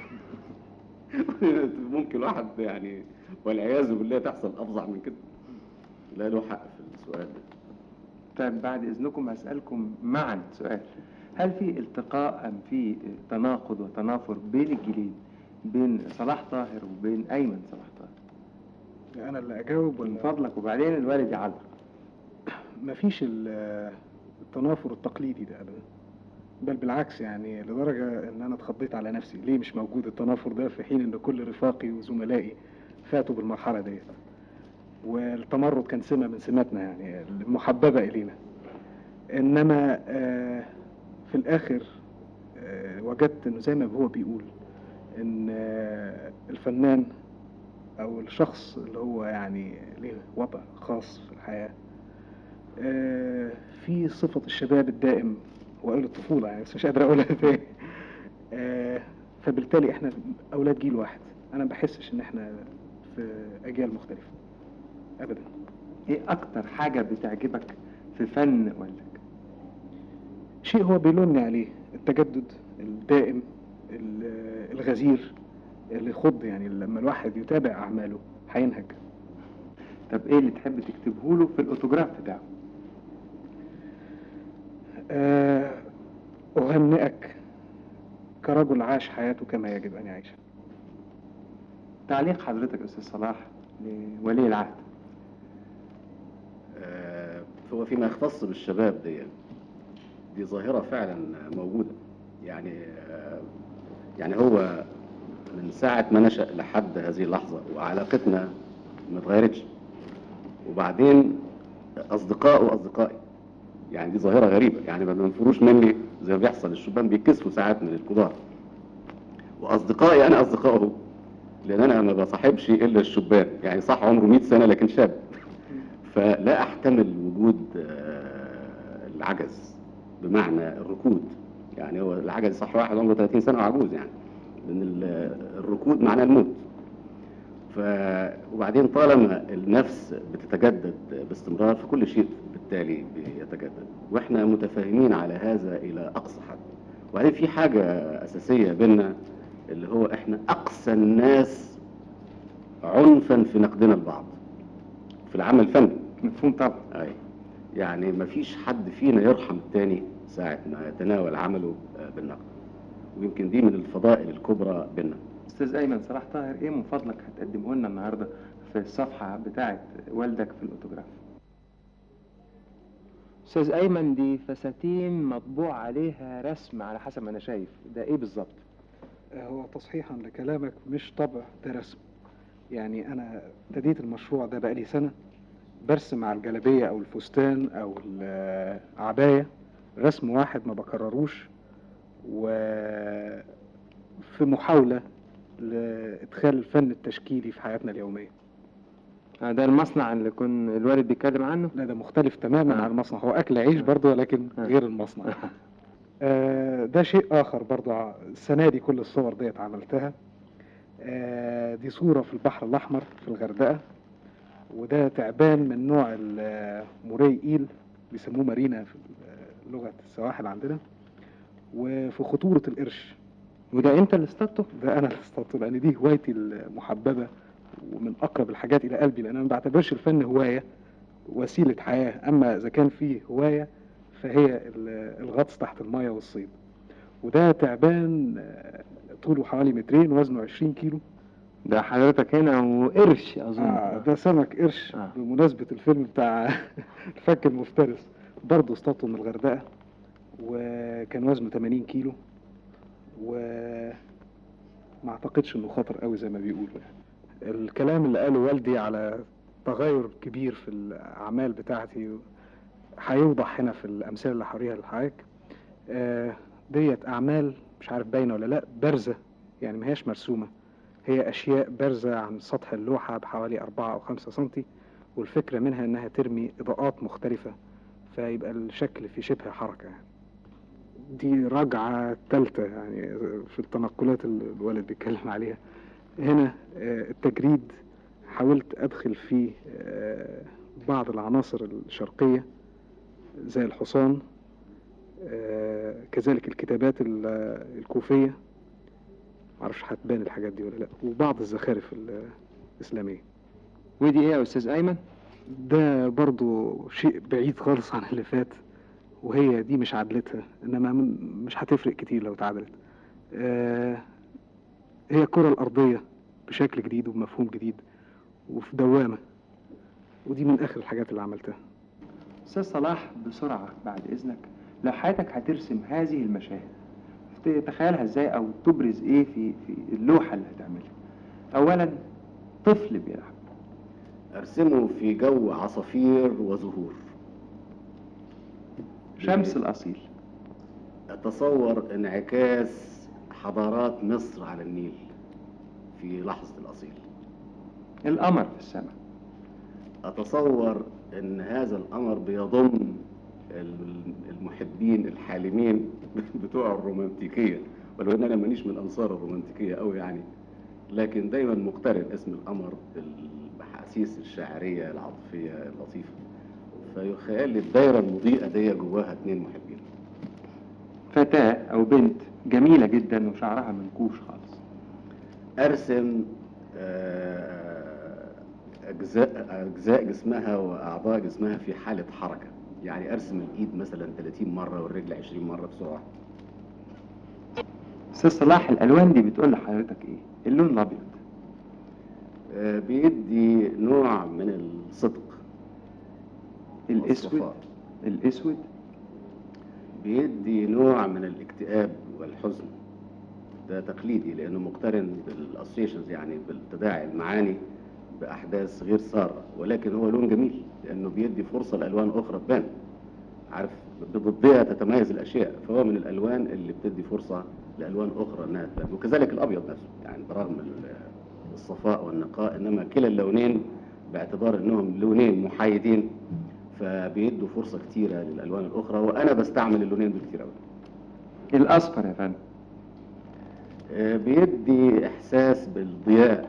ممكن واحد يعني والعياذ بالله تحصل أفظع من كده لا له حق في السؤال ده طيب بعد اذنكم هسالكم معا سؤال هل في التقاء ام في تناقض وتنافر بين الجيلين بين صلاح طاهر وبين ايمن صلاح طاهر انا اللي اجاوب من ولا فضلك وبعدين الوالد يعلق مفيش ال- التنافر التقليدي ده ابدا بل بالعكس يعني لدرجه ان انا اتخضيت على نفسي ليه مش موجود التنافر ده في حين ان كل رفاقي وزملائي فاتوا بالمرحله ديت والتمرد كان سمه من سماتنا يعني المحببه الينا انما آه، في الاخر آه، وجدت انه زي ما هو بيقول ان آه، الفنان او الشخص اللي هو يعني ليه وضع خاص في الحياه آه، في صفة الشباب الدائم وأقول الطفولة يعني بس مش قادر أقولها تاني آه، فبالتالي إحنا أولاد جيل واحد أنا ما بحسش إن إحنا في أجيال مختلفة أبدا ايه اكتر حاجه بتعجبك في فن والدك شيء هو بيلومني عليه التجدد الدائم ال- الغزير اللي يخض يعني لما الواحد يتابع أعماله هينهج طب ايه اللي تحب تكتبه له في الاوتوجراف بتاعه آه، أهنئك كرجل عاش حياته كما يجب أن يعيشها تعليق حضرتك يا استاذ صلاح لولي العهد آه، هو فيما يختص بالشباب دي دي ظاهرة فعلا موجودة يعني آه، يعني هو من ساعة ما نشأ لحد هذه اللحظة وعلاقتنا ما اتغيرتش وبعدين أصدقائه أصدقائي يعني دي ظاهرة غريبة يعني ما بينفروش مني زي ما بيحصل الشبان بيتكسفوا ساعات من الكبار وأصدقائي أنا أصدقائه لأن أنا ما بصاحبش إلا الشبان يعني صح عمره 100 سنة لكن شاب فلا احتمل وجود آه، العجز بمعنى الركود يعني هو العجز صح واحد عمره 30 سنه وعجوز يعني لان ال- الركود معناه الموت ف وبعدين طالما النفس بتتجدد باستمرار فكل شيء بالتالي بيتجدد واحنا متفاهمين على هذا الى اقصى حد وبعدين في حاجه اساسيه بينا اللي هو احنا اقسى الناس عنفا في نقدنا البعض في العمل الفني مفهوم طبعا أي يعني ما فيش حد فينا يرحم التاني ساعة ما يتناول عمله آه، بالنقد ويمكن دي من الفضائل الكبرى بينا استاذ ايمن صلاح طاهر ايه من فضلك هتقدمه لنا النهارده في الصفحه بتاعه والدك في الاوتوجراف استاذ ايمن دي فساتين مطبوع عليها رسم على حسب ما انا شايف ده ايه بالظبط هو تصحيحا لكلامك مش طبع ده رسم يعني انا ابتديت المشروع ده بقالي سنة برسم على الجلابية او الفستان او العباية رسم واحد ما بكرروش وفي محاولة لإدخال الفن التشكيلي في حياتنا اليومية آه، ده المصنع اللي كن الوالد بيتكلم عنه لا ده مختلف تماما آه. عن المصنع هو أكل عيش آه. برضه ولكن آه. غير المصنع آه، ده شيء آخر برضه ع- السنة دي كل الصور ديت عملتها آه، دي صورة في البحر الأحمر في الغردقة وده تعبان من نوع الموري إيل بيسموه مارينا في ال- لغة السواحل عندنا وفي خطورة القرش وده انت اللي اصطدته ده انا اللي اصطدته لان دي هوايتي المحببه ومن اقرب الحاجات الى قلبي لان انا ما بعتبرش الفن هوايه وسيله حياه اما اذا كان فيه هوايه فهي ال- الغطس تحت المايه والصيد وده تعبان آه، طوله حوالي مترين وزنه 20 كيلو ده حضرتك هنا وقرش اظن آه ده سمك قرش آه. بمناسبة الفيلم بتاع الفك المفترس برضه اصطادته من الغردقة وكان وزنه 80 كيلو وما اعتقدش انه خطر قوي زي ما بيقولوا يعني. الكلام اللي قاله والدي على تغير كبير في الاعمال بتاعتي هيوضح هنا في الامثله اللي هوريها لحضرتك آه، ديت اعمال مش عارف باينه ولا لا بارزه يعني ما هياش مرسومه هي أشياء بارزة عن سطح اللوحة بحوالي أربعة أو خمسة سنتي والفكرة منها إنها ترمي إضاءات مختلفة فيبقى الشكل في شبه حركة يعني. دي رجعة تالتة يعني في التنقلات اللي الوالد بيتكلم عليها هنا آه، التجريد حاولت أدخل فيه آه، بعض العناصر الشرقية زي الحصان آه، كذلك الكتابات ال- الكوفية معرفش هتبان الحاجات دي ولا لا وبعض الزخارف ال- الإسلامية ودي ايه يا استاذ ايمن ده برضو شيء بعيد خالص عن اللي فات وهي دي مش عدلتها انما م- مش هتفرق كتير لو اتعدلت آه هي الكرة الأرضية بشكل جديد وبمفهوم جديد وفي دوامة ودي من آخر الحاجات اللي عملتها استاذ صلاح بسرعه بعد اذنك لو حياتك هترسم هذه المشاهد تتخيلها ازاي او تبرز ايه في في اللوحه اللي هتعملها اولا طفل بيلعب ارسمه في جو عصافير وزهور شمس الاصيل اتصور انعكاس حضارات مصر على النيل في لحظة الأصيل القمر في السماء أتصور أن هذا الأمر بيضم ال- المحبين الحالمين بتوع الرومانتيكية ولو أن أنا مانيش من أنصار الرومانتيكية أوي يعني لكن دايما مقترن اسم القمر بالأحاسيس الشاعرية العاطفية اللطيفة فيخيل لي الدايرة المضيئة دي جواها اتنين محبين فتاه او بنت جميله جدا وشعرها منكوش خالص ارسم آه، اجزاء اجزاء جسمها واعضاء جسمها في حاله حركه يعني ارسم الايد مثلا 30 مره والرجل 20 مره بسرعه استاذ صلاح الالوان دي بتقول لحضرتك ايه اللون الابيض آه، بيدي نوع من الصدق الاسود والصفاء. الاسود بيدي نوع من الاكتئاب والحزن ده تقليدي لانه مقترن بالاسوشيشنز يعني بالتداعي المعاني باحداث غير ساره ولكن هو لون جميل لانه بيدي فرصه لالوان اخرى تبان عارف بضدها تتميز الاشياء فهو من الالوان اللي بتدي فرصه لالوان اخرى انها تبان وكذلك الابيض نفسه يعني برغم ال- الصفاء والنقاء انما كلا اللونين باعتبار انهم لونين محايدين فبيدوا فرصه كتيره للالوان الاخرى وانا بستعمل اللونين دول كتير قوي الاصفر يا فندم آه، بيدي احساس بالضياء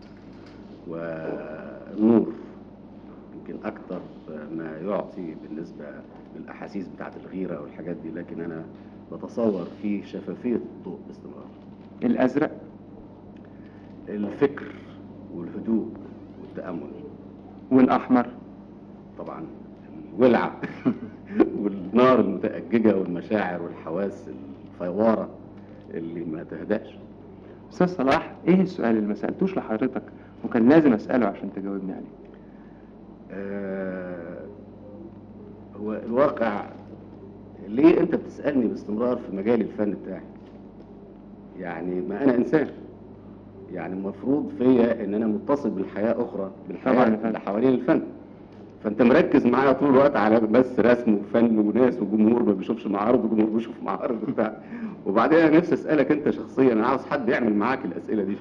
والنور يمكن اكتر ما يعطي بالنسبه للاحاسيس بتاعت الغيره والحاجات دي لكن انا بتصور فيه شفافيه الضوء باستمرار الازرق الفكر والهدوء والتامل والاحمر طبعا الولعه والنار المتأججة والمشاعر والحواس الفيوارة اللي ما تهدأش استاذ صلاح ايه السؤال اللي ما سالتوش لحضرتك وكان لازم اساله عشان تجاوبني عليه آه، هو الواقع ليه انت بتسالني باستمرار في مجال الفن بتاعي يعني ما انا انسان يعني المفروض فيا ان انا متصل بالحياه اخرى طبعاً بالحياه يا فندم. اللي حوالين الفن فانت مركز معايا طول الوقت على بس رسم وفن وناس وجمهور ما بيشوفش معارض وجمهور بيشوف معارض وبتاع وبعدين انا نفسي اسالك انت شخصيا انا عاوز حد يعمل معاك الاسئله دي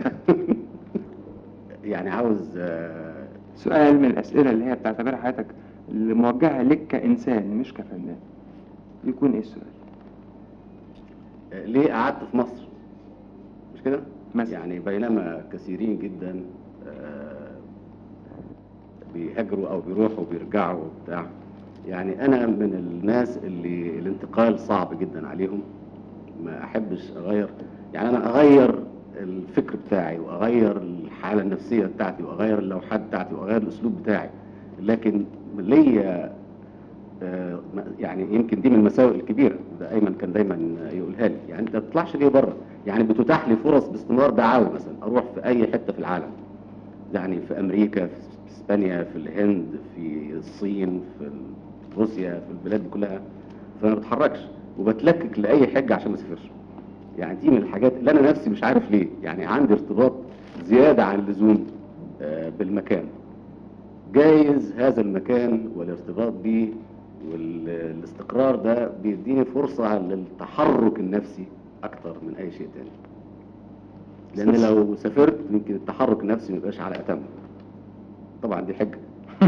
يعني عاوز آه، سؤال من الأسئلة اللي هي بتعتبرها حياتك اللي موجهة لك كإنسان مش كفنان يكون إيه السؤال؟ آه، ليه قعدت في مصر مش كده مثلا. يعني بينما كثيرين جدا آه، بيهاجروا او بيروحوا وبيرجعوا وبتاع يعني انا من الناس اللي الانتقال صعب جدا عليهم ما احبش اغير يعني انا اغير الفكر بتاعي واغير الحاله النفسيه بتاعتي واغير اللوحات بتاعتي واغير الاسلوب بتاعي لكن ليا آه، ما- يعني يمكن دي من المساوئ الكبيره ده ايمن كان دايما يقولها لي يعني انت ما بتطلعش ليه بره يعني بتتاح لي فرص باستمرار دعاوي مثلا اروح في اي حته في العالم يعني في امريكا في اسبانيا في الهند في الصين في روسيا في البلاد دي كلها فما بتحركش وبتلكك لاي حاجه عشان ما اسافرش يعني دي من الحاجات اللي انا نفسي مش عارف ليه يعني عندي ارتباط زياده عن اللزوم آه، بالمكان جايز هذا المكان والارتباط بيه والاستقرار ده بيديني فرصة للتحرك النفسي أكتر من أي شيء تاني لأن لو سافرت يمكن التحرك النفسي ما يبقاش على أتم طبعا دي حجة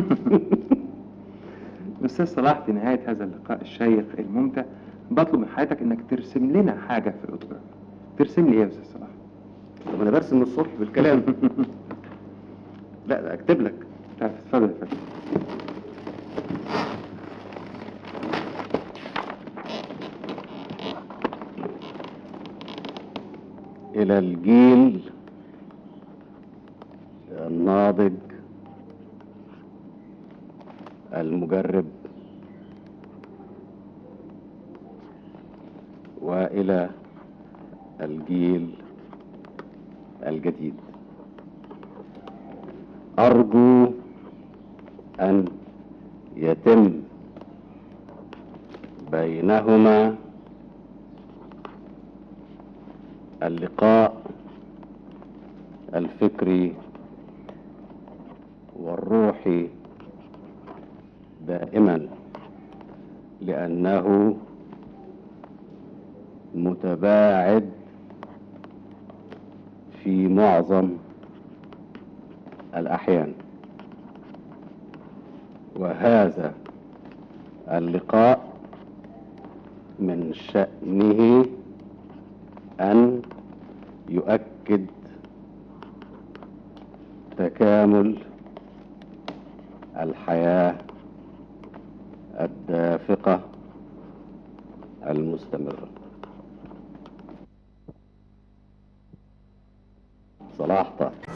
أستاذ صلاح في نهاية هذا اللقاء الشيق الممتع بطلب من حضرتك إنك ترسم لنا حاجة في الأوتوجراف ترسم لي إيه يا أستاذ صلاح؟ طب أنا برسم من الصبح بالكلام لا ده أكتب لك طيب اتفضل يا فندم إلى الجيل الناضج المجرب وإلى الجيل الجديد أرجو أن يتم بينهما اللقاء الفكري والروحي دائما لأنه متباعد في معظم الأحيان وهذا اللقاء من شأنه أن يؤكد تكامل الحياة الدافقة المستمرة صلاح طه